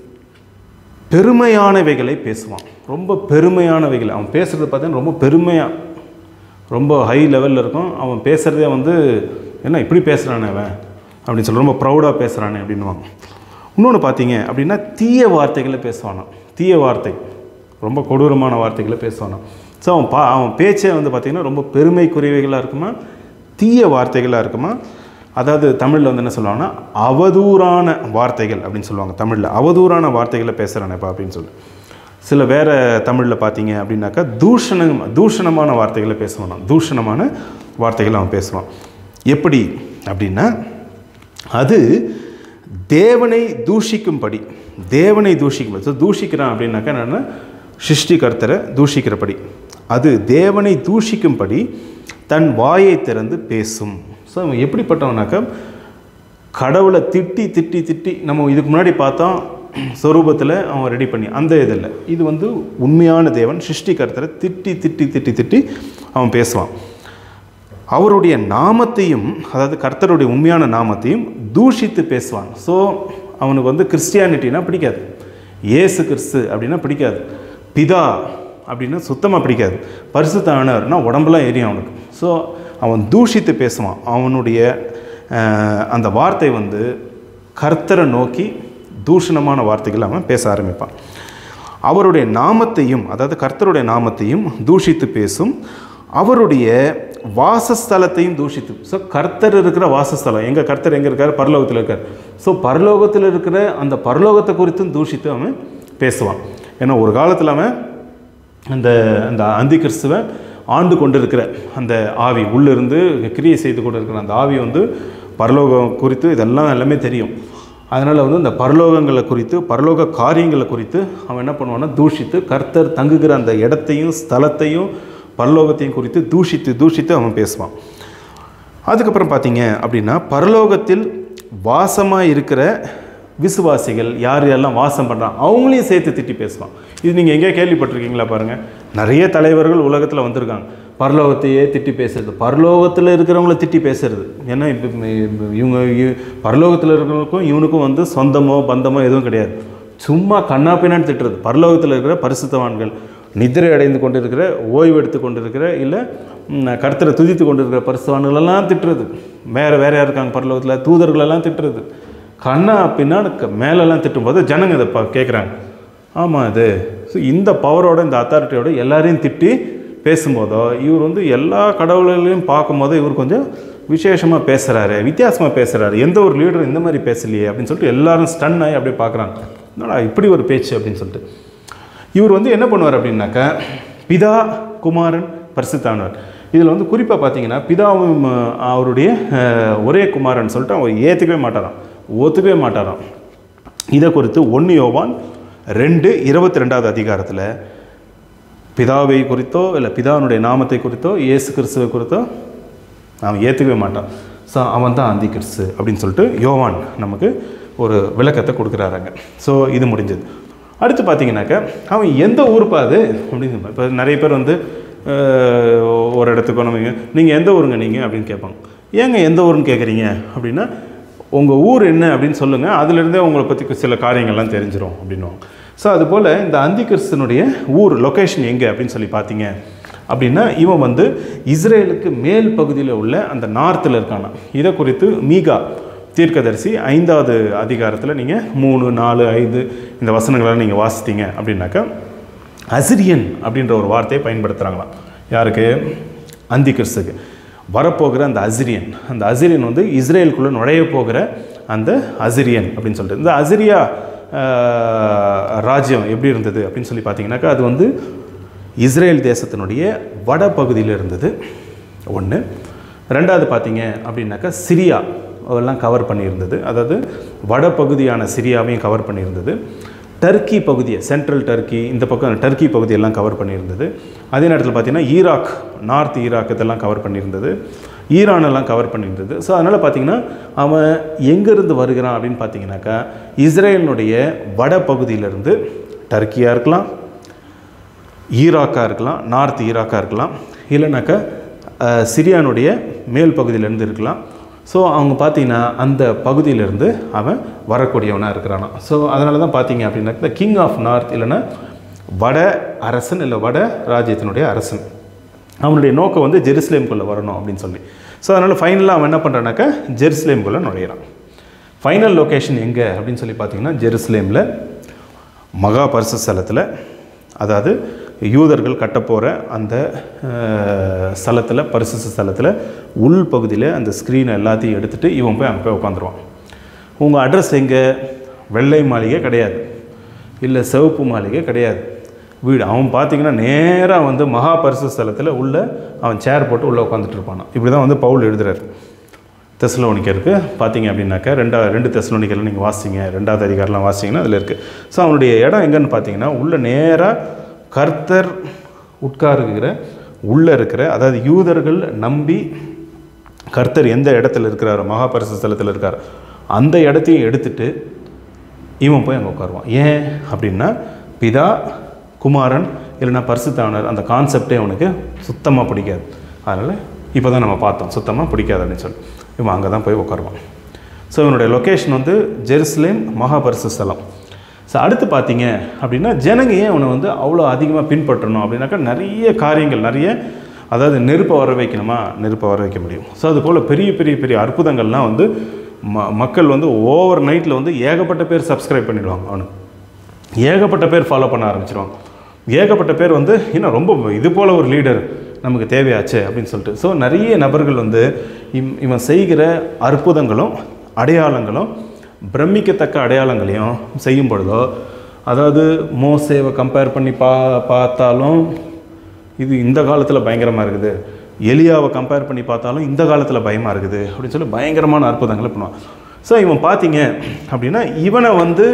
பெருமையானவைகளை பேசுவான் ரொம்ப பெருமையானவைகள் அவன் பேசுகிறது பார்த்தீங்கன்னா ரொம்ப பெருமையாக ரொம்ப ஹை லெவலில் இருக்கும் அவன் பேசுகிறதே வந்து என்ன இப்படி பேசுகிறானே அவன் அப்படின்னு சொல்லி ரொம்ப ப்ரௌடாக பேசுகிறானே அப்படின்னுவாங்க இன்னொன்று பார்த்தீங்க அப்படின்னா தீய வார்த்தைகளை பேசுவானாம் தீய வார்த்தை ரொம்ப கொடூரமான வார்த்தைகளை பேசுவானாம் ஸோ அவன் பா அவன் பேச்சே வந்து பார்த்திங்கன்னா ரொம்ப பெருமைக்குரியவைகளாக இருக்குமா தீய வார்த்தைகளாக இருக்குமா அதாவது தமிழில் வந்து என்ன சொல்லுவாங்கன்னா அவதூறான வார்த்தைகள் அப்படின்னு சொல்லுவாங்க தமிழில் அவதூறான வார்த்தைகளை பேசுகிறானேப்பா அப்படின்னு சொல்லி சில வேற தமிழில் பார்த்தீங்க அப்படின்னாக்கா தூஷணம் தூஷணமான வார்த்தைகளை பேசுவான் தூஷணமான வார்த்தைகளை அவன் பேசுவான் எப்படி அப்படின்னா அது தேவனை தூஷிக்கும்படி தேவனை தூஷிக்கும்படி ஸோ தூஷிக்கிறான் அப்படின்னாக்கா என்னென்னா சிருஷ்டிகர்த்தரை தூஷிக்கிறபடி அது தேவனை தூஷிக்கும்படி தன் வாயை திறந்து பேசும் ஸோ அவன் எப்படிப்பட்டவனாக்கா கடவுளை திட்டி திட்டி திட்டி நம்ம இதுக்கு முன்னாடி பார்த்தோம் சொரூபத்தில் அவன் ரெடி பண்ணி அந்த இதில் இது வந்து உண்மையான தேவன் சிருஷ்டிகர்த்தரை திட்டி திட்டி திட்டி திட்டி அவன் பேசுவான் அவருடைய நாமத்தையும் அதாவது கர்த்தருடைய உண்மையான நாமத்தையும் தூஷித்து பேசுவான் ஸோ அவனுக்கு வந்து கிறிஸ்டியானிட்டினா பிடிக்காது இயேசு கிறிஸ்து அப்படின்னா பிடிக்காது பிதா அப்படின்னு சுத்தமாக பிடிக்காது பரிசுத்த ஆனவர்னா உடம்புலாம் எரியும் அவனுக்கு ஸோ அவன் தூஷித்து பேசுவான் அவனுடைய அஹ், அந்த வார்த்தை வந்து கர்த்தரை நோக்கி தூஷணமான வார்த்தைகள் அவன் பேச ஆரம்பிப்பான் அவருடைய நாமத்தையும் அதாவது கர்த்தருடைய நாமத்தையும் தூஷித்து பேசும் அவருடைய வாசஸ்தலத்தையும் தூஷித்து ஸோ கர்த்தர் இருக்கிற வாசஸ்தலம் எங்கள் கர்த்தர் எங்கே இருக்கார் பரலோகத்தில் இருக்கார் ஸோ பரலோகத்தில் இருக்கிற அந்த பரலோகத்தை குறித்தும் தூஷித்து அவன் பேசுவான் ஏன்னா ஒரு காலத்தில் அவன் அந்த அந்த அந்தி கிறிஸ்துவை ஆண்டு கொண்டிருக்கிற அந்த ஆவி உள்ளிருந்து கிரியை செய்து கொண்டு இருக்கிற அந்த ஆவி வந்து பரலோகம் குறித்து இதெல்லாம் எல்லாமே தெரியும் அதனால் வந்து அந்த பரலோகங்களை குறித்து பரலோக காரியங்களை குறித்து அவன் என்ன பண்ணுவான்னா தூஷித்து கர்த்தர் தங்குகிற அந்த இடத்தையும் ஸ்தலத்தையும் பரலோகத்தையும் குறித்து தூஷித்து தூஷித்து அவன் பேசுவான் அதுக்கப்புறம் பார்த்தீங்க அப்படின்னா பரலோகத்தில் வாசமாக இருக்கிற விசுவாசிகள் யார் யாரெல்லாம் வாசம் பண்ணுறான் அவங்களையும் சேர்த்து திட்டி பேசுவான் இது நீங்கள் எங்கேயா கேள்விப்பட்டிருக்கீங்களா பாருங்கள் நிறைய தலைவர்கள் உலகத்தில் வந்திருக்காங்க பரலோகத்தையே திட்டி பேசுறது பரலோகத்தில் இருக்கிறவங்கள திட்டி பேசுறது ஏன்னா இப்போ இவங்க இ- பரலோகத்தில் இருக்கிறவங்களுக்கும் இவனுக்கும் வந்து சொந்தமோ பந்தமோ எதுவும் கிடையாது சும்மா கண்ணா பின்னான்னு திட்டுறது பரலோகத்தில் இருக்கிற பரிசுத்தவான்கள் நித்திரை அடைந்து கொண்டிருக்கிற ஓய்வு எடுத்து கொண்டிருக்கிற இல்லை கர்த்தரை துதித்து கொண்டிருக்கிற பரிசுத்தவான்களெல்லாம் திட்டுறது வேறு வேற யார் இருக்காங்க பரலோகத்தில் தூதர்களெல்லாம் திட்டுறது கண்ணா பின்னான்னு க- மேலெல்லாம் திட்டும்போது ஜனங்க இதை பா கேட்குறாங்க ஆமாம் இது ஸோ இந்த பவரோட இந்த அத்தாரிட்டியோட எல்லாரையும் திட்டி பேசும்போதோ இவர் வந்து எல்லா கடவுள்களையும் பார்க்கும்போது இவர் கொஞ்சம் விசேஷமாக பேசுகிறாரு வித்தியாசமாக பேசுகிறாரு எந்த ஒரு லீடர் இந்த மாதிரி பேசலையே அப்படின்னு சொல்லிட்டு எல்லாரும் ஸ்டன் ஆகி அப்படியே பார்க்குறாங்க என்னடா இப்படி ஒரு பேச்சு அப்படின்னு சொல்லிட்டு இவர் வந்து என்ன பண்ணுவார் அப்படின்னாக்கா பிதா குமாரன் பரிசுத்தானவர் இதில் வந்து குறிப்பாக பார்த்தீங்கன்னா பிதாவும் அஹ், அவருடைய அஹ், ஒரே குமாரன் சொல்லிட்டு அவர் ஏற்றுக்கவே மாட்டாராம் ஒத்துக்கவே மாட்டாராம் இதை குறித்து ஒன்று யோவான் ரெண்டு இருபத்தி ரெண்டாவது அதிகாரத்தில் பிதாவை குறித்தோ இல்லை பிதாவினுடைய நாமத்தை குறித்தோ இயேசு கிறிஸ்துவை குறித்தோ அவன் ஏற்றுக்கவே மாட்டான் ஸோ அவன் தான் அந்தி கிறிஸ்து அப்படின்னு சொல்லிட்டு யோவான் நமக்கு ஒரு விளக்கத்தை கொடுக்குறாருங்க ஸோ இது முடிஞ்சது அடுத்து பார்த்தீங்கன்னாக்கா அவன் எந்த ஊருப்பா அது அப்படின்னு இப்போ நிறைய பேர் வந்து அஹ், ஒரு இடத்துக்கு நம்ம நீங்கள் எந்த ஊருங்க நீங்கள் அப்படின்னு கேட்பாங்க ஏங்க எந்த ஊருன்னு கேட்குறீங்க அப்படின்னா உங்கள் ஊர் என்ன அப்படின்னு சொல்லுங்கள் அதுலேருந்தே உங்களை பற்றி சில காரியங்கள்லாம் தெரிஞ்சிரும் அப்படின்னுவாங்க ஸோ அதுபோல் இந்த அந்திகிறிஸ்தனுடைய ஊர் லொக்கேஷன் எங்கே அப்படின்னு சொல்லி பார்த்தீங்க அப்படின்னா இவன் வந்து இஸ்ரேலுக்கு மேல் பகுதியில் உள்ள அந்த நார்த்தில் இருக்கானா இதை குறித்து மீகா தீர்க்கதரிசி ஐந்தாவது அதிகாரத்தில் நீங்கள் மூணு நாலு ஐந்து இந்த வசனங்களை நீங்கள் வாசித்தீங்க அப்படின்னாக்கா அசிரியன் அப்படின்ற ஒரு வார்த்தையை பயன்படுத்துகிறாங்களாம் யாருக்கு அந்தி கிறிஸ்துக்கு வரப்போகிற அந்த அசிரியன் அந்த அசிரியன் வந்து இஸ்ரேலுக்குள்ளே நுழைய போகிற அந்த அசிரியன் அப்படின்னு சொல்லிட்டு இந்த அசிரியா ஆஹ், ராஜ்யம் எப்படி இருந்தது அப்படின்னு சொல்லி பார்த்தீங்கன்னாக்கா அது வந்து இஸ்ரேல் தேசத்தினுடைய வடபகுதியில் இருந்தது ஒன்று ரெண்டாவது பார்த்தீங்க அப்படின்னாக்கா சிரியா அதெல்லாம் கவர் பண்ணியிருந்தது அதாவது வடபகுதியான சிரியாவையும் கவர் பண்ணியிருந்தது டர்க்கி பகுதியை சென்ட்ரல் டர்க்கி இந்த பக்கம் டர்க்கி பகுதியெல்லாம் கவர் பண்ணியிருந்தது அதே நேரத்தில் பார்த்தீங்கன்னா ஈராக் நார்த் ஈராக் இதெல்லாம் கவர் பண்ணியிருந்தது ஈரான் எல்லாம் கவர் பண்ணியிருந்தது ஸோ அதனால் பார்த்தீங்கன்னா அவன் எங்கேருந்து வருகிறான் அப்படின்னு பார்த்தீங்கன்னாக்கா இஸ்ரேலினுடைய வடபகுதியிலிருந்து டர்க்கியாக இருக்கலாம் ஈராக்காக இருக்கலாம் நார்த் ஈராக்காக இருக்கலாம் இல்லைனாக்கா அஹ், சிரியானுடைய மேல் பகுதியிலேருந்து இருக்கலாம் ஸோ அவங்க பார்த்தீங்கன்னா அந்த பகுதியிலேருந்து அவன் வரக்கூடியவனாக இருக்கிறானா ஸோ அதனால தான் பார்த்தீங்க அப்படின்னாக்கா த கிங் ஆஃப் நார்த் இல்லைன்னா வட அரசன் இல்லை வட ராஜ்யத்தினுடைய அரசன் அவனுடைய நோக்கம் வந்து ஜெருசலேம்குள்ளே வரணும் அப்படின்னு சொல்லி ஸோ அதனால் ஃபைனலாக அவன் என்ன பண்ணுறானாக்கா ஜெருசலேம்குள்ளே நுழையிறான் ஃபைனல் லொக்கேஷன் எங்கே அப்படின்னு சொல்லி பார்த்தீங்கன்னா ஜெருசலேமில் மகா பரிசு ஸ்தலத்தில் அதாவது யூதர்கள் கட்டப்போகிற அந்த அஹ், ஸ்தலத்தில் பரிசு ஸ்தலத்தில் உள் பகுதியில் அந்த ஸ்க்ரீனை எல்லாத்தையும் எடுத்துகிட்டு இவன் போய் அங்கே போய் உட்காந்துருவான் உங்கள் அட்ரஸ் எங்கே வெள்ளை மாளிகை கிடையாது இல்லை சிவப்பு மாளிகை கிடையாது வீடு அவன் பார்த்தீங்கன்னா நேராக வந்து மகா பரிசு ஸ்தலத்தில் உள்ள அவன் சேர் போட்டு உள்ளே உட்காந்துட்டு இருப்பானான் இப்படி தான் வந்து பவுல் எழுதுறாரு தெசலோனிக்கருக்கு பார்த்தீங்க அப்படின்னாக்கா ரெண்டா ரெண்டு தெசலோனிக்கரில் நீங்கள் வாசிங்க ரெண்டாவது அதிகாரம்லாம் வாசிங்கன்னா அதில் இருக்குது ஸோ அவனுடைய இடம் எங்கன்னு பார்த்தீங்கன்னா உள்ள நேராக கர்த்தர் உட்காருகிற உள்ளே இருக்கிற அதாவது யூதர்கள் நம்பி கர்த்தர் எந்த இடத்துல இருக்கிறாரோ மகாபரிசு ஸ்தலத்தில் இருக்கார் அந்த இடத்தையும் எடுத்துட்டு இவன் போய் அங்கே உட்காருவான் ஏன் அப்படின்னா பிதா குமாரன் இல்லைன்னா பரிசுத்தானர் அந்த கான்செப்டே அவனுக்கு சுத்தமாக பிடிக்காது அதனால் இப்போ தான் நம்ம பார்த்தோம் சுத்தமாக பிடிக்காது அப்படின்னு சொல்லி இவன் அங்கே தான் போய் உட்காருவான் ஸோ இவனுடைய லொக்கேஷன் வந்து ஜெருசலேம் மகாபரிசு ஸ்தலம் ஸோ ஸோ அடுத்து பார்த்தீங்க அப்படின்னா ஜனங்க ஏன் அவனை வந்து அவ்வளோ அதிகமாக பின்பற்றணும் அப்படின்னாக்கா நிறைய காரியங்கள் நிறைய அதாவது நெருப்பை வர வைக்கணுமா நெருப்பை வர வைக்க முடியும் ஸோ அது போல் பெரிய பெரிய பெரிய அற்புதங்கள்லாம் வந்து ம மக்கள் வந்து ஓவர் நைட்டில் வந்து ஏகப்பட்ட பேர் சப்ஸ்கிரைப் பண்ணிடுவாங்க அவனுக்கு ஏகப்பட்ட பேர் ஃபாலோ பண்ண ஆரம்பிச்சிருவாங்க ஏகப்பட்ட பேர் வந்து இன்னும் ரொம்ப இது போல் ஒரு லீடர் நமக்கு தேவையாச்சு அப்படின்னு சொல்லிட்டு ஸோ நிறைய நபர்கள் வந்து இம் இவன் செய்கிற அற்புதங்களும் அடையாளங்களும் பிரமிக்கத்தக்க அடையாளங்களையும் செய்யும் பொழுதோ அதாவது மோசேவை கம்பேர் பண்ணி பா பார்த்தாலும் இது இந்த காலத்தில் பயங்கரமாக இருக்குது எலியாவை கம்பேர் பண்ணி பார்த்தாலும் இந்த காலத்தில் பயமாக இருக்குது அப்படின்னு சொல்லி பயங்கரமான அற்புதங்களை பண்ணுவான் ஸோ இவன் பார்த்தீங்க அப்படின்னா இவனை வந்து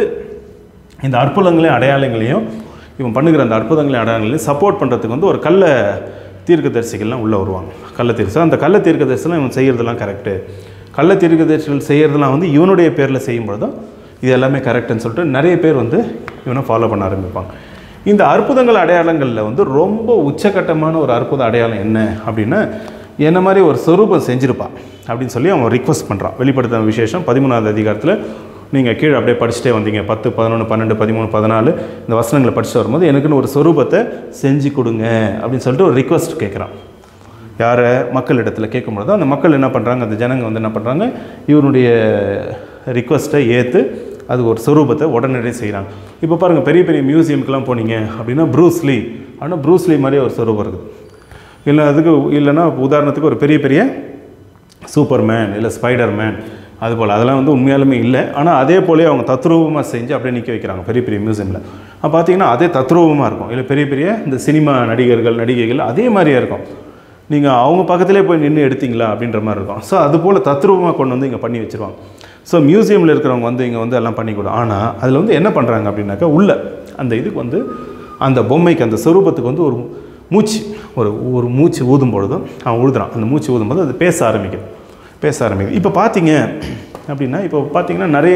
இந்த அற்புதங்களையும் அடையாளங்களையும் இவன் பண்ணுகிற அந்த அற்புதங்களையும் அடையாளங்களையும் சப்போர்ட் பண்ணுறதுக்கு வந்து ஒரு கள்ள தீர்க்கதரிசிகள்லாம் உள்ளே வருவாங்க கள்ள தீர்க்க அந்த கள்ள தீர்க்கதரிசிலாம் இவன் செய்கிறதெல்லாம் கரெக்டு கள்ள தீர்க்கதரிசிகள் செய்கிறதெல்லாம் வந்து இவனுடைய பேரில் செய்யும் பொழுதும் இது எல்லாமே கரெக்டுன்னு சொல்லிட்டு நிறைய பேர் வந்து இவனை ஃபாலோ பண்ண ஆரம்பிப்பாங்க இந்த அற்புதங்கள் அடையாளங்களில் வந்து ரொம்ப உச்சகட்டமான ஒரு அற்புத அடையாளம் என்ன அப்படின்னா என்ன மாதிரி ஒரு சொரூபம் செஞ்சுருப்பான் அப்படின்னு சொல்லி அவன் ரிக்வஸ்ட் பண்ணுறான் வெளிப்படுத்தின விசேஷம் பதிமூணாவது அதிகாரத்தில் நீங்கள் கீழே அப்படியே படிச்சுட்டே வந்தீங்க பத்து பதினொன்று பன்னெண்டு பதிமூணு பதினாலு இந்த வசனங்களை படிச்சுட்டு வரும்போது எனக்குன்னு ஒரு சொரூபத்தை செஞ்சு கொடுங்க அப்படின்னு சொல்லிட்டு ஒரு ரிக்வஸ்ட் கேட்குறான் யாரை மக்களிடத்தில் கேட்கும்பொழுது அந்த மக்கள் என்ன பண்ணுறாங்க அந்த ஜனங்க வந்து என்ன பண்ணுறாங்க இவனுடைய ரிக்வஸ்ட்டை ஏற்று அது ஒரு சொரூபத்தை உடனடியே செய்கிறாங்க இப்போ பாருங்கள் பெரிய பெரிய மியூசியம்க்கெலாம் போனீங்க அப்படின்னா ப்ரூஸ்லி ஆனால் ப்ரூஸ்லி மாதிரியே ஒரு சொரூபம் இருக்குது இல்லை அதுக்கு இல்லைன்னா உதாரணத்துக்கு ஒரு பெரிய பெரிய சூப்பர்மேன் இல்லை ஸ்பைடர்மேன் அது போல் அதெல்லாம் வந்து உண்மையாலுமே இல்லை ஆனால் அதே போலயே அவங்க தத்ரூபமாக செஞ்சு அப்படியே நிற்க வைக்கிறாங்க பெரிய பெரிய மியூசியமில் அப்போ பார்த்தீங்கன்னா அதே தத்ரூபமாக இருக்கும் இல்லை பெரிய பெரிய இந்த சினிமா நடிகர்கள் நடிகைகள் அதே மாதிரியே இருக்கும் நீங்கள் அவங்க பக்கத்திலே போய் நின்று எடுத்தீங்களா அப்படின்ற மாதிரி இருக்கும் ஸோ அது போல் தத்ரூபமாக கொண்டு வந்து இங்கே பண்ணி வச்சுருவாங்க ஸோ மியூசியமில் இருக்கிறவங்க வந்து இங்கே வந்து எல்லாம் பண்ணி கொடு ஆனால் அதில் வந்து என்ன பண்ணுறாங்க அப்படின்னாக்கா உள்ள அந்த இதுக்கு வந்து அந்த பொம்மைக்கு அந்த சொரூபத்துக்கு வந்து ஒரு மூச்சு ஒரு ஒரு மூச்சு ஊதும் பொழுதும் அவன் ஊதுறான் அந்த மூச்சு ஊதும் போது அது பேச ஆரம்பிக்குது பேச ஆரம்பிக்குது இப்போ பார்த்தீங்க அப்படின்னா இப்போ பார்த்தீங்கன்னா நிறைய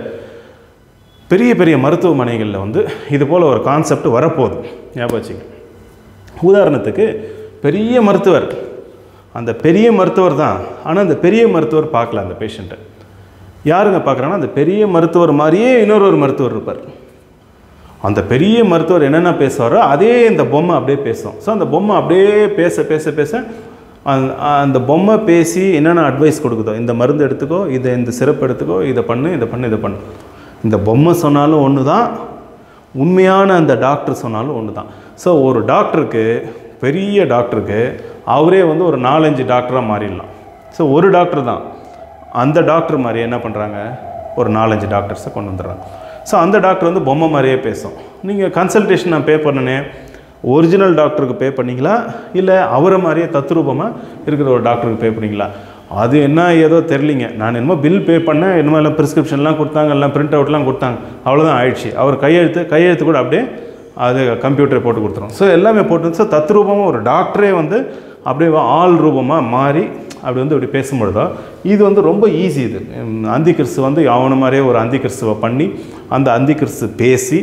பெரிய பெரிய மருத்துவமனைகளில் வந்து இது போல் ஒரு கான்செப்ட் வரப்போகுது ஞாபகம் வச்சுங்க உதாரணத்துக்கு பெரிய மருத்துவர் அந்த பெரிய மருத்துவர் தான் ஆனால் அந்த பெரிய மருத்துவர் பார்க்கல அந்த பேஷண்ட்டை யாருங்க பார்க்குறாங்கன்னா அந்த பெரிய மருத்துவர் மாதிரியே இன்னொரு ஒரு மருத்துவர் இருப்பார் அந்த பெரிய மருத்துவர் என்னென்ன பேசுவாரோ அதே இந்த பொம்மை அப்படியே பேசும் ஸோ அந்த பொம்மை அப்படியே பேச பேச பேச அந்த- அந்த பொம்மை பேசி என்னென்ன அட்வைஸ் கொடுக்குதோ இந்த மருந்து எடுத்துக்கோ இதை இந்த சிறப்பு எடுத்துக்கோ இதை பண்ணு இதை பண்ணு இதை பண்ணு இந்த பொம்மை சொன்னாலும் ஒன்று தான் உண்மையான அந்த டாக்டர் சொன்னாலும் ஒன்று தான் ஸோ ஒரு டாக்டருக்கு பெரிய டாக்டருக்கு அவரே வந்து ஒரு நாலஞ்சு டாக்டராக மாறிடலாம் ஸோ ஒரு டாக்டர் தான் அந்த டாக்டர் மாதிரி என்ன பண்ணுறாங்க ஒரு நாலஞ்சு டாக்டர்ஸை கொண்டு வந்துடுறாங்க ஸோ அந்த டாக்டர் வந்து பொம்மை மாதிரியே பேசும் நீங்கள் கன்சல்டேஷன் நான் பே பண்ணினேன் ஒரிஜினல் டாக்டருக்கு பே பண்ணீங்களா இல்லை அவரை மாதிரியே தத்ரூபமாக இருக்கிற ஒரு டாக்டருக்கு பே பண்ணீங்களா அது என்ன ஏதோ தெரிலிங்க நான் என்னமோ பில் பே பண்ணேன் என்னமோ எல்லாம் ப்ரிஸ்கிரிப்ஷன்லாம் கொடுத்தாங்க எல்லாம் பிரிண்ட் அவுட்லாம் கொடுத்தாங்க அவ்வளோதான் ஆயிடுச்சு அவர் கையெழுத்து கையெழுத்து கூட அப்படியே அது கம்ப்யூட்டரை போட்டு கொடுத்துரும் ஸோ எல்லாமே போட்டு ஸோ தத்ரூபமாக ஒரு டாக்டரே வந்து அப்படியே ஆள் ரூபமாக மாறி அப்படி வந்து அப்படி பேசும்பொழுதோ இது வந்து ரொம்ப ஈஸி இது உம், அந்தி கிறிஸ்து வந்து அவன மாதிரியே ஒரு அந்தி கிறிஸ்துவை பண்ணி அந்த அந்தி கிறிஸ்து பேசி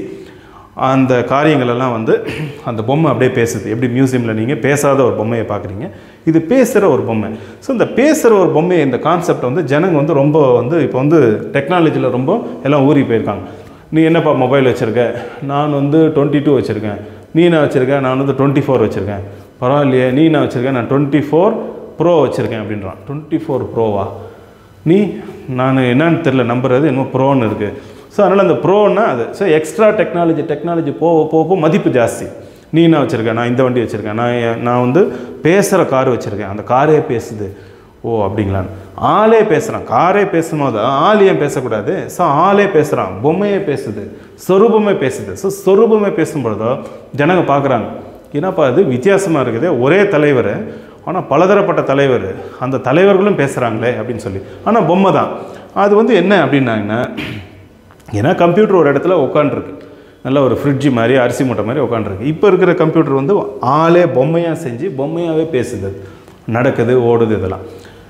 அந்த காரியங்கள் எல்லாம் வந்து அந்த பொம்மை அப்படியே பேசுது எப்படி மியூசியமில் நீங்கள் பேசாத ஒரு பொம்மையை பார்க்குறீங்க இது பேசுகிற ஒரு பொம்மை ஸோ இந்த பேசுகிற ஒரு பொம்மையை இந்த கான்செப்ட் வந்து ஜனங்க வந்து ரொம்ப வந்து இப்போ வந்து டெக்னாலஜியில் ரொம்ப எல்லாம் ஊறி போயிருக்காங்க நீ என்னப்பா மொபைல் வச்சுருக்க நான் வந்து டுவெண்ட்டி டூ வச்சுருக்கேன் நீ என்ன வச்சுருக்க நான் வந்து டுவெண்ட்டி ஃபோர் வச்சுருக்கேன் பரவாயில்லையே நீ என்ன வச்சுருக்க நான் டுவெண்ட்டி ஃபோர் ப்ரோ வச்சுருக்கேன் அப்படின்றான் டுவெண்ட்டி ஃபோர் ப்ரோவா நீ நான் என்னன்னு தெரில நம்புறது என்னமோ ப்ரோன்னு இருக்குது ஸோ அதனால் அந்த ப்ரோன்னா அது ஸோ எக்ஸ்ட்ரா டெக்னாலஜி டெக்னாலஜி போக போக போக மதிப்பு ஜாஸ்தி நீ என்ன வச்சுருக்க நான் இந்த வண்டி வச்சுருக்கேன் நான் என்- நான் வந்து பேசுகிற கார் வச்சுருக்கேன் அந்த காரே பேசுது ஓ அப்படிங்களான்னு ஆளே பேசுகிறான் காரே பேசும்போது ஆள் ஏன் பேசக்கூடாது ஸோ ஆளே பேசுகிறான் பொம்மையே பேசுது சொரூபமே பேசுது ஸோ சொரூபமே பேசும்பொழுதோ ஜனங்க பார்க்குறாங்க என்னப்பா இது வித்தியாசமாக இருக்குது ஒரே தலைவர் ஆனால் பலதரப்பட்ட தலைவர் அந்த தலைவர்களும் பேசுகிறாங்களே அப்படின்னு சொல்லி ஆனால் பொம்மை தான் அது வந்து என்ன அப்படின்னாங்கன்னா ஏன்னா கம்ப்யூட்டர் ஒரு இடத்துல உட்காண்ட்ருக்கு நல்ல ஒரு ஃப்ரிட்ஜு மாதிரி அரிசி மூட்டை மாதிரி உட்காண்ட்ருக்கு இப்போ இருக்கிற கம்ப்யூட்டர் வந்து ஆளே பொம்மையாக செஞ்சு பொம்மையாகவே பேசுது அது. நடக்குது ஓடுது இதெல்லாம்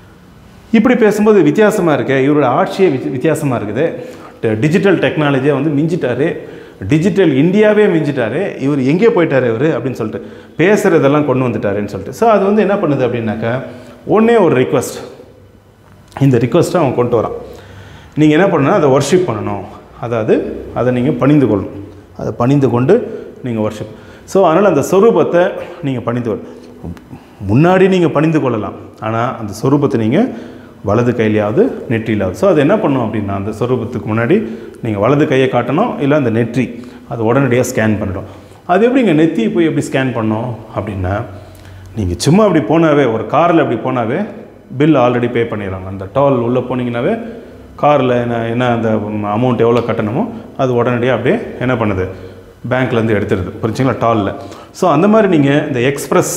இப்படி பேசும்போது வித்தியாசமாக இருக்கே இவரோட ஆட்சியே வித்தி வித்தியாசமாக இருக்குது ட- டிஜிட்டல் டெக்னாலஜியை வந்து மிஞ்சிட்டாரு டிஜிட்டல் இந்தியாவே மிஞ்சிட்டாரு இவர் எங்கே போயிட்டாரு இவர் அப்படின்னு சொல்லிட்டு பேசுகிறதெல்லாம் கொண்டு வந்துட்டாருன்னு சொல்லிட்டு ஸோ அது வந்து என்ன பண்ணுது அப்படின்னாக்கா ஒன்றே ஒரு ரிக்வஸ்ட் இந்த ரிக்வஸ்ட்டை அவன் கொண்டு வரான் நீங்கள் என்ன பண்ணணும் அதை ஒர்ஷிப் பண்ணணும் அதாவது அதை நீங்கள் பணிந்து கொள்ளணும் அதை பணிந்து கொண்டு நீங்கள் வர்ஷிப் ஸோ அதனால் அந்த சொரூபத்தை நீங்கள் பணிந்து கொள் முன்னாடி நீங்கள் பணிந்து கொள்ளலாம் ஆனால் அந்த சொரூபத்தை நீங்கள் வலது கையிலையாவது நெற்றியிலாவது ஸோ அது என்ன பண்ணும் அப்படின்னா அந்த சொரூபத்துக்கு முன்னாடி நீங்கள் வலது கையை காட்டணும் இல்லை அந்த நெற்றி அது உடனடியாக ஸ்கேன் பண்ணிடும் அது எப்படி இங்கே நெத்தி போய் எப்படி ஸ்கேன் பண்ணோம் அப்படின்னா நீங்கள் சும்மா அப்படி போனாவே ஒரு காரில் அப்படி போனாவே பில் ஆல்ரெடி பே பண்ணிடுறாங்க அந்த டோல் உள்ளே போனீங்கன்னாவே காரில் என்ன என்ன அந்த அமௌண்ட் எவ்வளோ கட்டணுமோ அது உடனடியாக அப்படியே என்ன பண்ணுது பேங்க்லேருந்து எடுத்துடுது புரிஞ்சுங்களா டாலில் ஸோ அந்த மாதிரி நீங்கள் இந்த எக்ஸ்பிரஸ்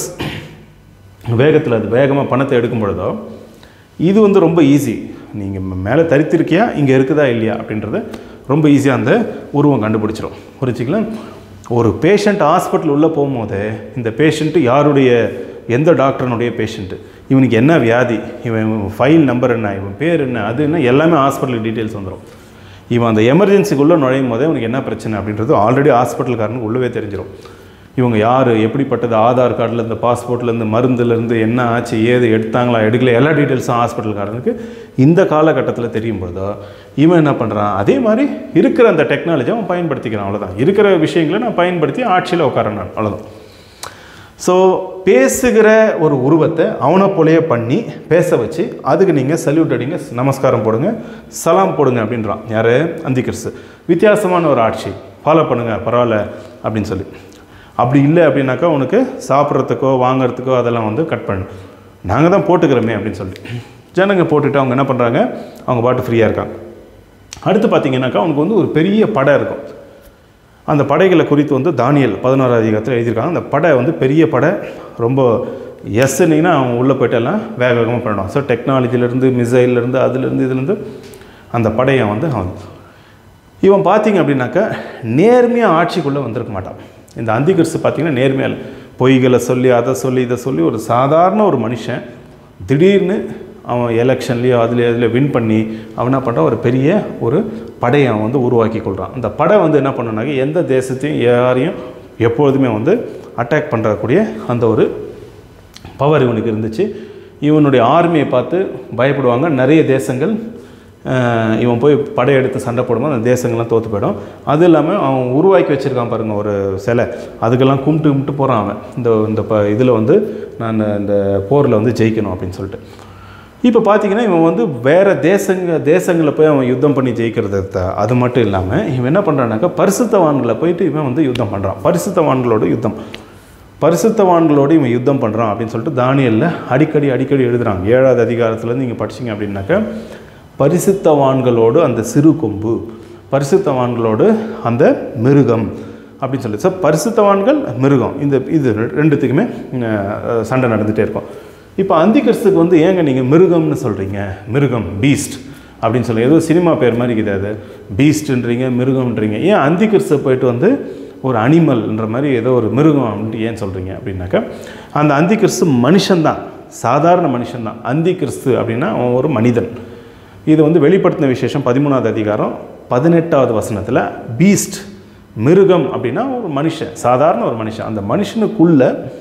வேகத்தில் அது வேகமாக பணத்தை எடுக்கும் பொழுதோ இது வந்து ரொம்ப ஈஸி நீங்கள் மேலே தரித்திருக்கியா இங்கே இருக்குதா இல்லையா அப்படின்றத ரொம்ப ஈஸியாக அந்த உருவம் கண்டுபிடிச்சிரும் புரிஞ்சுங்களா ஒரு பேஷண்ட் ஹாஸ்பிட்டல் உள்ளே போகும்போது இந்த பேஷண்ட்டு யாருடைய எந்த டாக்டர்னுடைய பேஷண்ட்டு இவனுக்கு என்ன வியாதி இவன் ஃபைல் நம்பர் என்ன இவன் பேர் என்ன அது என்ன எல்லாமே ஹாஸ்பிட்டல் டீட்டெயில்ஸ் வந்துடும் இவன் அந்த எமர்ஜென்சிக்குள்ளே நுழையும் போதே இவனுக்கு என்ன பிரச்சனை அப்படின்றது ஆல்ரெடி ஹாஸ்பிட்டல்காரனுக்கு உள்ளவே தெரிஞ்சிடும் இவங்க யார் எப்படிப்பட்டது ஆதார் கார்டில் பாஸ்போர்ட்லேருந்து மருந்துலேருந்து என்ன ஆச்சு ஏது எடுத்தாங்களா எடுக்கல எல்லா டீட்டெயில்ஸும் ஹாஸ்பிட்டல்காரனுக்கு இந்த காலகட்டத்தில் தெரியும் பொழுதோ இவன் என்ன பண்ணுறான் அதே மாதிரி இருக்கிற அந்த டெக்னாலஜி அவன் பயன்படுத்திக்கிறான் அவ்வளோதான் இருக்கிற விஷயங்களை நான் பயன்படுத்தி ஆட்சியில் உட்காரேன் நான் அவ்வளோதான் ஸோ பேசுகிற ஒரு உருவத்தை அவனை போலயே பண்ணி பேச வச்சு அதுக்கு நீங்கள் சல்யூட் அடிங்க நமஸ்காரம் போடுங்க சலாம் போடுங்க அப்படின்றான் யார் அந்திகிறிஸ்து வித்தியாசமான ஒரு ஆட்சி ஃபாலோ பண்ணுங்க பரவாயில்ல அப்படின்னு சொல்லி அப்படி இல்லை அப்படின்னாக்கா உனக்கு சாப்பிட்றதுக்கோ வாங்குறதுக்கோ அதெல்லாம் வந்து கட் பண்ணு நாங்கள் தான் போட்டுக்கிறோமே அப்படின்னு சொல்லி ஜனங்க போட்டுட்டு அவங்க என்ன பண்ணுறாங்க அவங்க பாட்டு ஃப்ரீயாக இருக்காங்க அடுத்து பார்த்தீங்கன்னாக்கா அவனுக்கு வந்து ஒரு பெரிய படை இருக்கும் அந்த படைகளை குறித்து வந்து தானியல் பதினோராவது அதிகாரத்தில் எழுதியிருக்காங்க அந்த படை வந்து பெரிய படை ரொம்ப எஸ்னிங்கன்னா அவன் உள்ளே போயிட்டு எல்லாம் வேக வேகமாக பண்ணிடுவான் ஸோ டெக்னாலஜிலேருந்து மிசைல்லேருந்து அதுலேருந்து இதுலேருந்து அந்த படையை வந்து அவன் இவன் பார்த்தீங்க அப்படின்னாக்கா நேர்மையாக ஆட்சிக்குள்ளே வந்திருக்க மாட்டான் இந்த அந்திகிறிஸ்து பார்த்தீங்கன்னா நேர்மையாக இல்லை. பொய்களை சொல்லி அதை சொல்லி இதை சொல்லி ஒரு சாதாரண ஒரு மனுஷன் திடீர்னு அவன் எலெக்ஷன்லேயோ அதில் இதில் வின் பண்ணி அவன் என்ன பண்ணுறான் ஒரு பெரிய ஒரு படையை அவன் வந்து உருவாக்கி கொள்கிறான் அந்த படை வந்து என்ன பண்ணுனாக்க எந்த தேசத்தையும் யாரையும் எப்பொழுதுமே வந்து அட்டாக் பண்ணுறக்கூடிய அந்த ஒரு பவர் இவனுக்கு இருந்துச்சு இவனுடைய ஆர்மியை பார்த்து பயப்படுவாங்க நிறைய தேசங்கள் அஹ், இவன் போய் படையெடுத்து சண்டை போடும்போது அந்த தேசங்கள்லாம் தோற்று போயிடும் அது இல்லாமல் அவன் உருவாக்கி வச்சுருக்கான் பாருங்கள் ஒரு சிலை அதுக்கெல்லாம் கும்பிட்டு கும்பிட்டு போகிறான் அவன் இந்த இந்த ப இதில் வந்து நான் இந்த போரில் வந்து ஜெயிக்கணும் அப்படின்னு சொல்லிட்டு இப்போ பார்த்தீங்கன்னா இவன் வந்து வேறு தேசங்க தேசங்களில் போய் அவன் யுத்தம் பண்ணி ஜெயிக்கிறது த- அது மட்டும் இல்லாமல் இவன் என்ன பண்ணுறான்னாக்கா பரிசுத்தவான்களை போயிட்டு இவன் வந்து யுத்தம் பண்ணுறான் பரிசுத்தவான்களோட யுத்தம் பரிசுத்தவான்களோடு இவன் யுத்தம் பண்ணுறான் அப்படின்னு சொல்லிட்டு தானியலில் அடிக்கடி அடிக்கடி எழுதுறாங்க ஏழாவது அதிகாரத்துலேருந்து நீங்கள் படிச்சீங்க அப்படின்னாக்கா பரிசுத்தவான்களோடு அந்த சிறு கொம்பு பரிசுத்தவான்களோடு அந்த மிருகம் அப்படின்னு சொல்லி ஸோ பரிசுத்தவான்கள் மிருகம் இந்த இது ரெ- ரெண்டுத்துக்குமே அஹ், சண்டை நடந்துகிட்டே இருக்கும் இப்போ அந்திகிறிஸ்துக்கு வந்து ஏங்க நீங்கள் மிருகம்னு சொல்கிறீங்க மிருகம் பீஸ்ட் அப்படின்னு சொல்லி ஏதோ சினிமா பேர் மாதிரி இருக்குது அது பீஸ்ட்ன்றீங்க மிருகம்ன்றீங்க ஏன் அந்திகிறிஸ்து போயிட்டு வந்து ஒரு அனிமல்ன்ற மாதிரி ஏதோ ஒரு மிருகம் அப்படின்ட்டு ஏன் சொல்கிறீங்க அப்படின்னாக்கா அந்த அந்திகிறிஸ்து மனுஷன்தான் சாதாரண மனுஷன்தான் அந்திகிறிஸ்து அப்படின்னா அவன் ஒரு மனிதன் இது வந்து வெளிப்படுத்தின விசேஷம் பதிமூணாவது அதிகாரம் பதினெட்டாவது வசனத்தில் பீஸ்ட் மிருகம் அப்படின்னா ஒரு மனுஷன் சாதாரண ஒரு மனுஷன் அந்த மனுஷனுக்குள்ள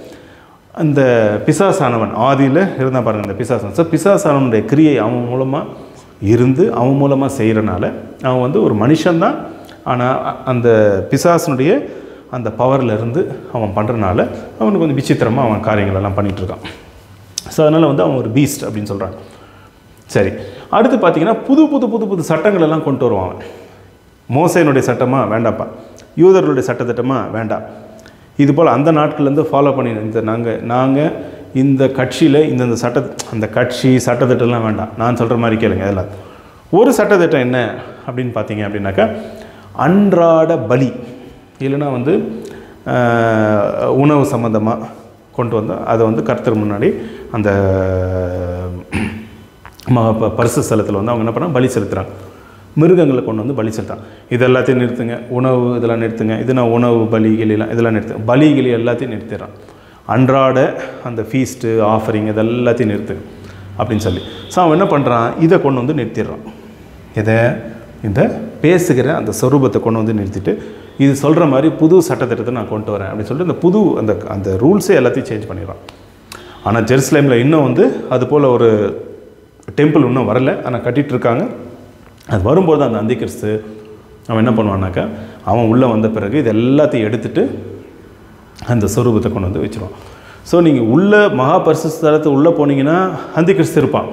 அந்த பிசாசானவன் ஆதியில் இருந்தால் பாருங்கள் அந்த பிசாசானவன் ஸோ பிசாசானவனுடைய கிரியை அவன் மூலமாக இருந்து அவன் மூலமாக செய்கிறனால அவன் வந்து ஒரு மனுஷன்தான் ஆனால் அந்த பிசாசனுடைய அந்த பவரில் இருந்து அவன் பண்ணுறனால அவனுக்கு வந்து விசித்திரமாக அவன் காரியங்கள் எல்லாம் பண்ணிகிட்டு இருக்கான் ஸோ அதனால் வந்து அவன் ஒரு பீஸ்ட் அப்படின்னு சொல்கிறான் சரி அடுத்து பார்த்தீங்கன்னா புது புது புது புது சட்டங்கள் எல்லாம் கொண்டு வருவான் அவன் மோசையினுடைய சட்டமா வேண்டாப்பா யூதர்களுடைய சட்டத்திட்டமா வேண்டாம் இது போல் அந்த நாட்கள்லேருந்து ஃபாலோ பண்ணி இந்த நாங்கள் நாங்கள் இந்த கட்சியில் இந்தந்த சட்ட அந்த கட்சி சட்டத்திட்டம்லாம் வேண்டாம் நான் சொல்கிற மாதிரி கேளுங்க இதெல்லாம் ஒரு சட்டத்திட்டம் என்ன அப்படின்னு பார்த்தீங்க அப்படின்னாக்கா அன்றாட பலி இல்லைன்னா வந்து ஆஹ், உணவு சம்மந்தமாக கொண்டு வந்தால் அதை வந்து கர்த்தர் முன்னாடி அந்த ம ப- பரிசு ஸ்தலத்தில் வந்து அவங்க என்ன பண்ணால் பலி செலுத்துகிறாங்க மிருகங்களை கொண்டு வந்து பலி செலுத்தான் இது எல்லாத்தையும் நிறுத்துங்க உணவு இதெல்லாம் நிறுத்துங்க இது நான் உணவு பலி கிளிலாம் இதெல்லாம் நிறுத்து பலி கிளி எல்லாத்தையும் நிறுத்திடுறான் அன்றாட அந்த ஃபீஸ்ட்டு ஆஃபரிங் இது எல்லாத்தையும் நிறுத்துங்க அப்படின்னு சொல்லி ஸோ அவன் என்ன பண்ணுறான் இதை கொண்டு வந்து நிறுத்திடுறான் இதை இந்த பேசுகிற அந்த சொரூபத்தை கொண்டு வந்து நிறுத்திட்டு இது சொல்கிற மாதிரி புது சட்டத்திட்டத்தை நான் கொண்டு வரேன் அப்படின்னு சொல்லிட்டு அந்த புது அந்த அந்த ரூல்ஸே எல்லாத்தையும் சேஞ்ச் பண்ணிடுறான் ஆனால் ஜெருசலேமில் இன்னும் வந்து அது போல் ஒரு டெம்பிள் இன்னும் வரல ஆனால் கட்டிட்டு இருக்காங்க அது வரும்போது அந்த அந்திகிறிஸ்து அவன் என்ன பண்ணுவான்னாக்கா அவன் உள்ளே வந்த பிறகு இது எல்லாத்தையும் எடுத்துட்டு அந்த சொரூபத்தை கொண்டு வந்து வச்சிருவான் ஸோ நீங்கள் உள்ள மகா பரிசுத்தலத்து உள்ளே போனீங்கன்னா அந்தி கிறிஸ்து இருப்பான்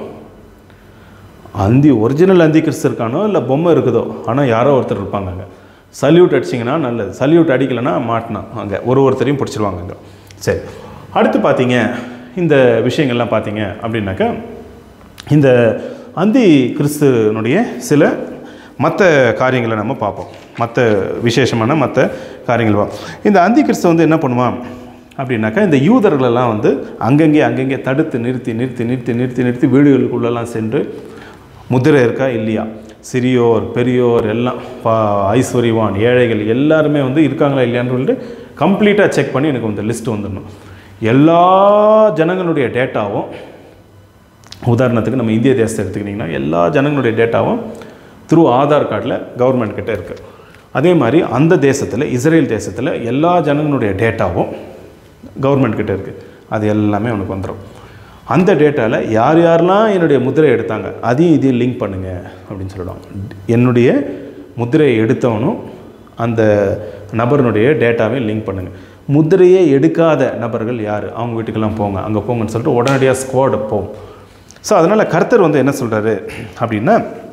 அந்தி ஒரிஜினல் அந்தி கிறிஸ்து இருக்கானோ இல்லை பொம்மை இருக்குதோ ஆனால் யாரோ ஒருத்தர் இருப்பாங்க அங்கே சல்யூட் அடிச்சிங்கன்னா நல்லது சல்யூட் அடிக்கலைன்னா மாட்டினா அங்கே ஒரு ஒருத்தரையும் பிடிச்சிருவாங்க அங்கே சரி அடுத்து பார்த்தீங்க இந்த விஷயங்கள்லாம் பார்த்தீங்க அப்படின்னாக்கா இந்த அந்தி கிறிஸ்துனுடைய சில மற்ற காரியங்களை நம்ம பார்ப்போம் மற்ற விசேஷமான மற்ற காரியங்கள் பார்ப்போம் இந்த அந்தி கிறிஸ்து வந்து என்ன பண்ணுவான் அப்படின்னாக்கா இந்த யூதர்களெல்லாம் வந்து அங்கங்கே அங்கங்கே தடுத்து நிறுத்தி நிறுத்தி நிறுத்தி நிறுத்தி நிறுத்தி வீடுகளுக்குள்ளெல்லாம் சென்று முதிரை இருக்கா இல்லையா சிறியோர் பெரியோர் எல்லாம் பா ஐஸ்வர்யவான் ஏழைகள் எல்லாருமே வந்து இருக்காங்களா இல்லையான்னு சொல்லிட்டு கம்ப்ளீட்டாக செக் பண்ணி எனக்கு இந்த லிஸ்ட் வந்துடணும் எல்லா ஜனங்களுடைய டேட்டாவும் உதாரணத்துக்கு நம்ம இந்திய தேசத்தை எடுத்துக்கிட்டிங்கன்னா எல்லா ஜனங்களுடைய டேட்டாவும் த்ரூ ஆதார் கார்டில் கவர்மெண்ட் கிட்ட இருக்குது அதே மாதிரி அந்த தேசத்தில் இஸ்ரேல் தேசத்தில் எல்லா ஜனங்களுடைய டேட்டாவும் கவர்மெண்ட் கிட்ட இருக்குது அது எல்லாமே உனக்கு வந்துடும் அந்த டேட்டாவில் யார் யாரெல்லாம் என்னுடைய முத்திரை எடுத்தாங்க அதையும் இதையும் லிங்க் பண்ணுங்க அப்படின்னு சொல்லிடுவாங்க என்னுடைய முத்திரையை எடுத்தவனும் அந்த நபருடைய டேட்டாவையும் லிங்க் பண்ணுங்கள் முத்திரையே எடுக்காத நபர்கள் யார் அவங்க வீட்டுக்கெல்லாம் போங்க அங்கே போங்கன்னு சொல்லிட்டு உடனடியாக ஸ்குவாடு போகும் ஸோ அதனால் கர்த்தர் வந்து என்ன சொல்கிறாரு அப்படின்னா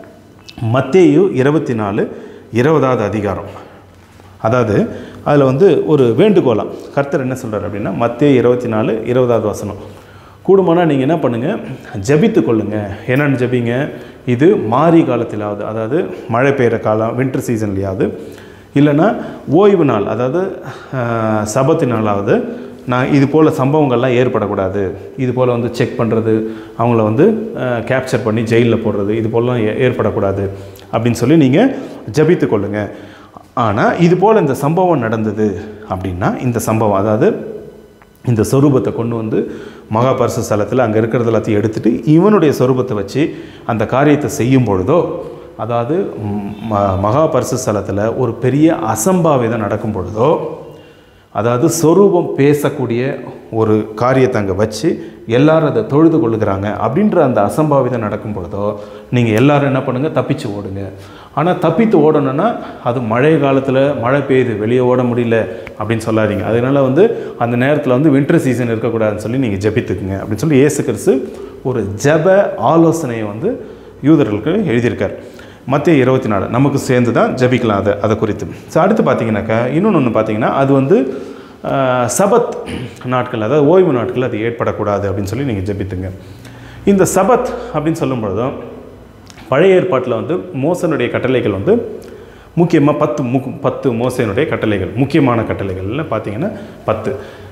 மத்தேயு இருபத்தி நாலு இருபதாவது அதிகாரம் அதாவது அதில் வந்து ஒரு வேண்டுகோளாம் கர்த்தர் என்ன சொல்கிறார் அப்படின்னா மத்திய இருபத்தி நாலு இருபதாவது வசனம் கூடுமானால் நீங்கள் என்ன பண்ணுங்கள் ஜபித்து கொள்ளுங்க என்னென்னு ஜபிங்க இது மாரி காலத்திலாவது அதாவது மழை பெய்கிற காலம் வின்டர் சீசன்லையாவது இல்லைன்னா ஓய்வு நாள் அதாவது ஆஹ், சபத்து நாளாவது நான் இது போல் சம்பவங்கள்லாம் ஏற்படக்கூடாது இது போல் வந்து செக் பண்ணுறது அவங்கள வந்து கேப்சர் பண்ணி ஜெயிலில் போடுறது இது போலலாம் ஏ- ஏற்படக்கூடாது அப்படின்னு சொல்லி நீங்கள் ஜபித்து கொள்ளுங்க ஆனால் இது போல் இந்த சம்பவம் நடந்தது அப்படின்னா இந்த சம்பவம் அதாவது இந்த சொரூபத்தை கொண்டு வந்து மகா பரிசு ஸ்தலத்தில் அங்கே இருக்கிறது எல்லாத்தையும் எடுத்துட்டு இவனுடைய சொரூபத்தை வச்சு அந்த காரியத்தை செய்யும் பொழுதோ அதாவது ம், ம- மகா பரிசு ஸ்தலத்தில் ஒரு பெரிய அசம்பாவிதம் நடக்கும் பொழுதோ அதாவது சொரூபம் பேசக்கூடிய ஒரு காரியத்தை அங்கே வச்சு எல்லாரும் அதை தொழுது கொள்ளுகிறாங்க அப்படின்ற அந்த அசம்பாவிதம் நடக்கும் பொழுதோ நீங்கள் எல்லாரும் என்ன பண்ணுங்கள் தப்பிச்சு ஓடுங்க ஆனால் தப்பித்து ஓடணும்னா அது மழை காலத்தில் மழை பெய்யுது வெளியே ஓட முடியல அப்படின்னு சொல்லாதீங்க அதனால வந்து அந்த நேரத்தில் வந்து வின்டர் சீசன் இருக்கக்கூடாதுன்னு சொல்லி நீங்கள் ஜெபித்துக்குங்க அப்படின்னு சொல்லி இயேசு கிறிஸ்து ஒரு ஜெப ஆலோசனையை வந்து யூதர்களுக்கு எழுதியிருக்கார் மத்திய இருபத்தி நாலு நமக்கு சேர்ந்து தான் ஜபிக்கலாம் அதை அதை குறித்து ஸோ அடுத்து பார்த்தீங்கன்னாக்கா இன்னொன்று ஒன்று பார்த்தீங்கன்னா அது வந்து ஆஹ், சபத் நாட்கள் அதாவது ஓய்வு நாட்கள் அது ஏற்படக்கூடாது அப்படின்னு சொல்லி நீங்கள் ஜெபித்துங்க இந்த சபத் அப்படின்னு சொல்லும் பொழுதும் பழைய ஏற்பாட்டில் வந்து மோசனுடைய கட்டளைகள் வந்து முக்கியமாக பத்து மு பத்து மோசனுடைய கட்டளைகள் முக்கியமான கட்டளைகள்னு பார்த்தீங்கன்னா பத்து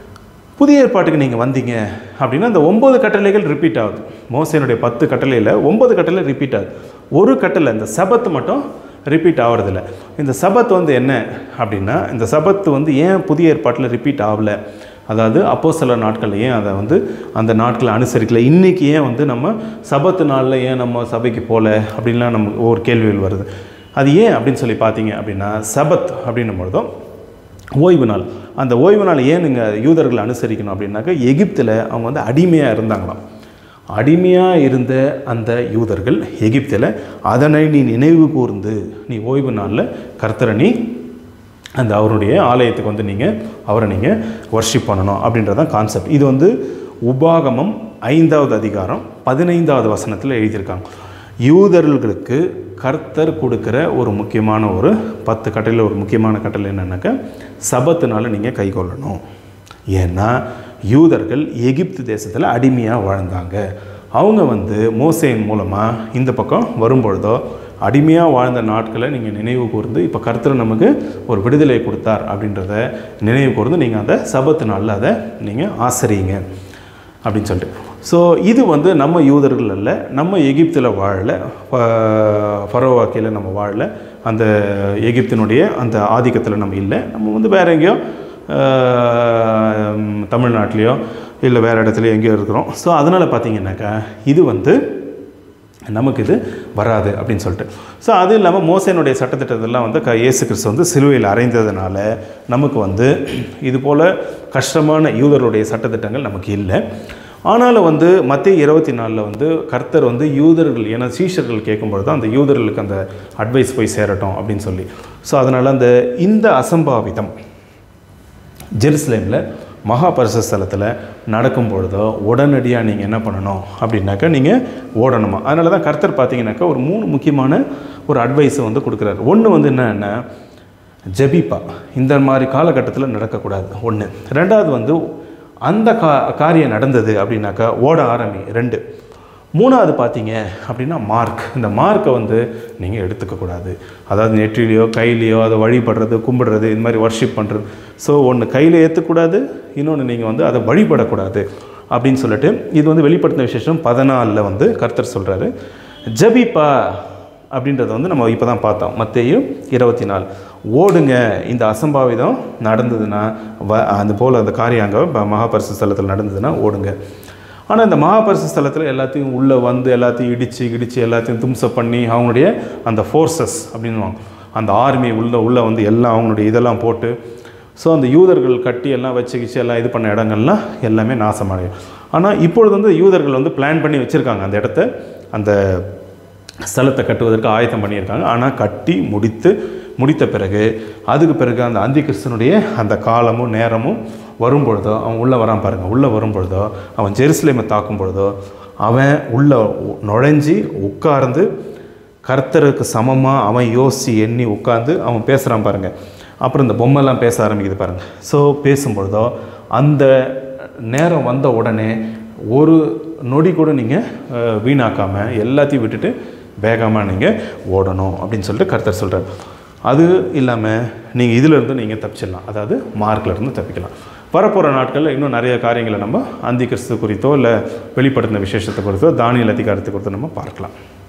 புதிய ஏற்பாட்டுக்கு நீங்கள் வந்தீங்க அப்படின்னா அந்த ஒம்பது கட்டளைகள் ரிப்பீட் ஆகுது மோசனுடைய பத்து கட்டளையில் ஒம்பது கட்டளை ரிப்பீட் ஆகுது ஒரு கட்டளை இந்த சபத்து மட்டும் ரிப்பீட் ஆகிறதில்ல இந்த சபத் வந்து என்ன அப்படின்னா இந்த சபத்து வந்து ஏன் புதிய ஏற்பாட்டில் ரிப்பீட் ஆகலை அதாவது அப்போ சில நாட்களில் ஏன் அதை வந்து அந்த நாட்களை அனுசரிக்கல இன்றைக்கி ஏன் வந்து நம்ம சபத்து நாளில் ஏன் நம்ம சபைக்கு போகல அப்படின்லாம் நமக்கு ஒரு கேள்விகள் வருது அது ஏன் அப்படின்னு சொல்லி பார்த்தீங்க அப்படின்னா சபத் அப்படின்னும் பொழுதும் ஓய்வு நாள் அந்த ஓய்வு நாள் ஏன் நீங்கள் யூதர்களை அனுசரிக்கணும் அப்படின்னாக்கா எகிப்தில் அவங்க வந்து அடிமையாக இருந்தாங்களாம் அடிமையாக இருந்த அந்த யூதர்கள் எகிப்தில் அதனை நீ நினைவு கூர்ந்து நீ ஓய்வு நாளில் கர்த்தரை நீ அந்த அவருடைய ஆலயத்துக்கு வந்து நீங்கள் அவரை நீங்கள் வர்ஷிப் பண்ணணும் அப்படின்றதான் கான்செப்ட் இது வந்து உபாகமம் ஐந்தாவது அதிகாரம் பதினைந்தாவது வசனத்தில் எழுதியிருக்காங்க யூதர்களுக்கு கர்த்தர் கொடுக்குற ஒரு முக்கியமான ஒரு பத்து கட்டளையில் ஒரு முக்கியமான கட்டளை என்னன்னாக்கா சபத்துனால நீங்கள் கை கொள்ளணும் ஏன்னா யூதர்கள் எகிப்து தேசத்தில் அடிமையாக வாழ்ந்தாங்க அவங்க வந்து மோசையின் மூலமாக இந்த பக்கம் வரும்பொழுதோ அடிமையாக வாழ்ந்த நாட்களை நீங்கள் நினைவு கூர்ந்து இப்போ கர்த்தர் நமக்கு ஒரு விடுதலை கொடுத்தார் அப்படின்றத நினைவு கூர்ந்து நீங்கள் அந்த சபத்து நாளில் அதை நீங்கள் ஆசரியுங்க அப்படின்னு சொல்லிட்டு ஸோ இது வந்து நம்ம யூதர்கள் அல்ல நம்ம எகிப்தில் வாழல ஃபரோவாக்கியில் நம்ம வாழல அந்த எகிப்தினுடைய அந்த ஆதிக்கத்தில் நம்ம இல்லை நம்ம வந்து வேற எங்கேயோ ஆஹ், தமிழ்நாட்டிலையோ இல்லை வேறு இடத்துலையோ எங்கேயோ இருக்கிறோம் ஸோ அதனால் பார்த்தீங்கன்னாக்கா இது வந்து நமக்கு இது வராது அப்படின்னு சொல்லிட்டு ஸோ அது இல்லாமல் மோசனுடைய சட்டத்திட்டத்தெல்லாம் வந்து க இயேசு கிறிஸ்து வந்து சிலுவையில் அறைந்ததுனால நமக்கு வந்து இது போல் கஷ்டமான யூதருடைய சட்டத்திட்டங்கள் நமக்கு இல்லை ஆனாலும் வந்து மத்திய இருபத்தி நாலில் வந்து கர்த்தர் வந்து யூதர்கள் ஏன்னா சீஷர்கள் கேட்கும்பொழுது அந்த யூதர்களுக்கு அந்த அட்வைஸ் போய் சேரட்டும் அப்படின்னு சொல்லி ஸோ அதனால் அந்த இந்த அசம்பாவிதம் ஜெருசலேமில் மகா பரிசு ஸ்தலத்தில் நடக்கும் பொழுதோ உடனடியாக நீங்கள் என்ன பண்ணணும் அப்படின்னாக்கா நீங்கள் ஓடணுமா அதனால தான் கர்த்தர் பார்த்தீங்கன்னாக்கா ஒரு மூணு முக்கியமான ஒரு அட்வைஸை வந்து கொடுக்குறாரு ஒன்று வந்து என்னன்னா ஜெபிப்பா இந்த மாதிரி காலகட்டத்தில் நடக்கக்கூடாது ஒன்று ரெண்டாவது வந்து அந்த கா காரியம் நடந்தது அப்படின்னாக்கா ஓட ஆரம்பி ரெண்டு மூணாவது பார்த்தீங்க அப்படின்னா மார்க் இந்த மார்க்கை வந்து நீங்கள் எடுத்துக்கக்கூடாது அதாவது நெற்றிலையோ கையிலையோ அதை வழிபடுறது கும்பிடுறது இந்த மாதிரி வர்ஷிப் பண்ணுறது ஸோ ஒன்று கையில் ஏற்றக்கூடாது இன்னொன்று நீங்கள் வந்து அதை வழிபடக்கூடாது அப்படின்னு சொல்லிட்டு இது வந்து வெளிப்படுத்தின விசேஷம் பதினாலில் வந்து கர்த்தர் சொல்கிறாரு ஜபிப்பா அப்படின்றத வந்து நம்ம இப்போ தான் பார்த்தோம் மத்தேயும் இருபத்தி நாலு ஓடுங்க இந்த அசம்பாவிதம் நடந்ததுன்னா வ அந்த போல் அந்த காரியாங்க மகாபரிசு ஸ்தலத்தில் நடந்ததுன்னா ஓடுங்க ஆனால் இந்த மகாபரிசு ஸ்தலத்தில் எல்லாத்தையும் உள்ளே வந்து எல்லாத்தையும் இடித்து இடித்து எல்லாத்தையும் தும்சம் பண்ணி அவங்களுடைய அந்த ஃபோர்ஸஸ் அப்படின்னுவாங்க அந்த ஆர்மி உள்ள உள்ளே வந்து எல்லாம் அவங்களுடைய இதெல்லாம் போட்டு ஸோ அந்த யூதர்கள் கட்டி எல்லாம் வச்சு கிச்சு எல்லாம் இது பண்ண இடங்கள்லாம் எல்லாமே நாசமடையும் ஆனால் இப்பொழுது வந்து யூதர்கள் வந்து பிளான் பண்ணி வச்சுருக்காங்க அந்த இடத்த அந்த ஸ்தலத்தை கட்டுவதற்கு ஆயத்தம் பண்ணியிருக்காங்க ஆனால் கட்டி முடித்து முடித்த பிறகு அதுக்கு பிறகு அந்த அந்தி கிறிஸ்தனுடைய அந்த காலமும் நேரமும் வரும் பொழுதோ அவன் உள்ளே வரான் பாருங்கள் உள்ளே வரும் பொழுதோ அவன் ஜெருசலேமை தாக்கும் பொழுதோ அவன் உள்ளே நுழைஞ்சி உட்கார்ந்து கர்த்தருக்கு சமமாக அவன் யோசித்து எண்ணி உட்கார்ந்து அவன் பேசுகிறான் பாருங்கள் அப்புறம் இந்த பொம்மைலாம் பேச ஆரம்பிக்குது பாருங்கள் ஸோ பேசும்பொழுதோ அந்த நேரம் வந்த உடனே ஒரு நொடி கூட நீங்கள் வீணாக்காமல் எல்லாத்தையும் விட்டுட்டு வேகமாக நீங்கள் ஓடணும் அப்படின்னு சொல்லிட்டு கர்த்தர் சொல்கிறார் அது இல்லாமல் நீங்கள் இதிலேருந்து நீங்கள் தப்பிச்சிடலாம் அதாவது மார்க்லேருந்து தப்பிக்கலாம் வரப்போகிற நாட்களில் இன்னும் நிறைய காரியங்களை நம்ம அந்தி கிறிஸ்து குறித்தோ இல்லை வெளிப்படுத்தின விசேஷத்தை குறித்தோ தானியல் அதிகாரத்தை குறித்தோ நம்ம பார்க்கலாம்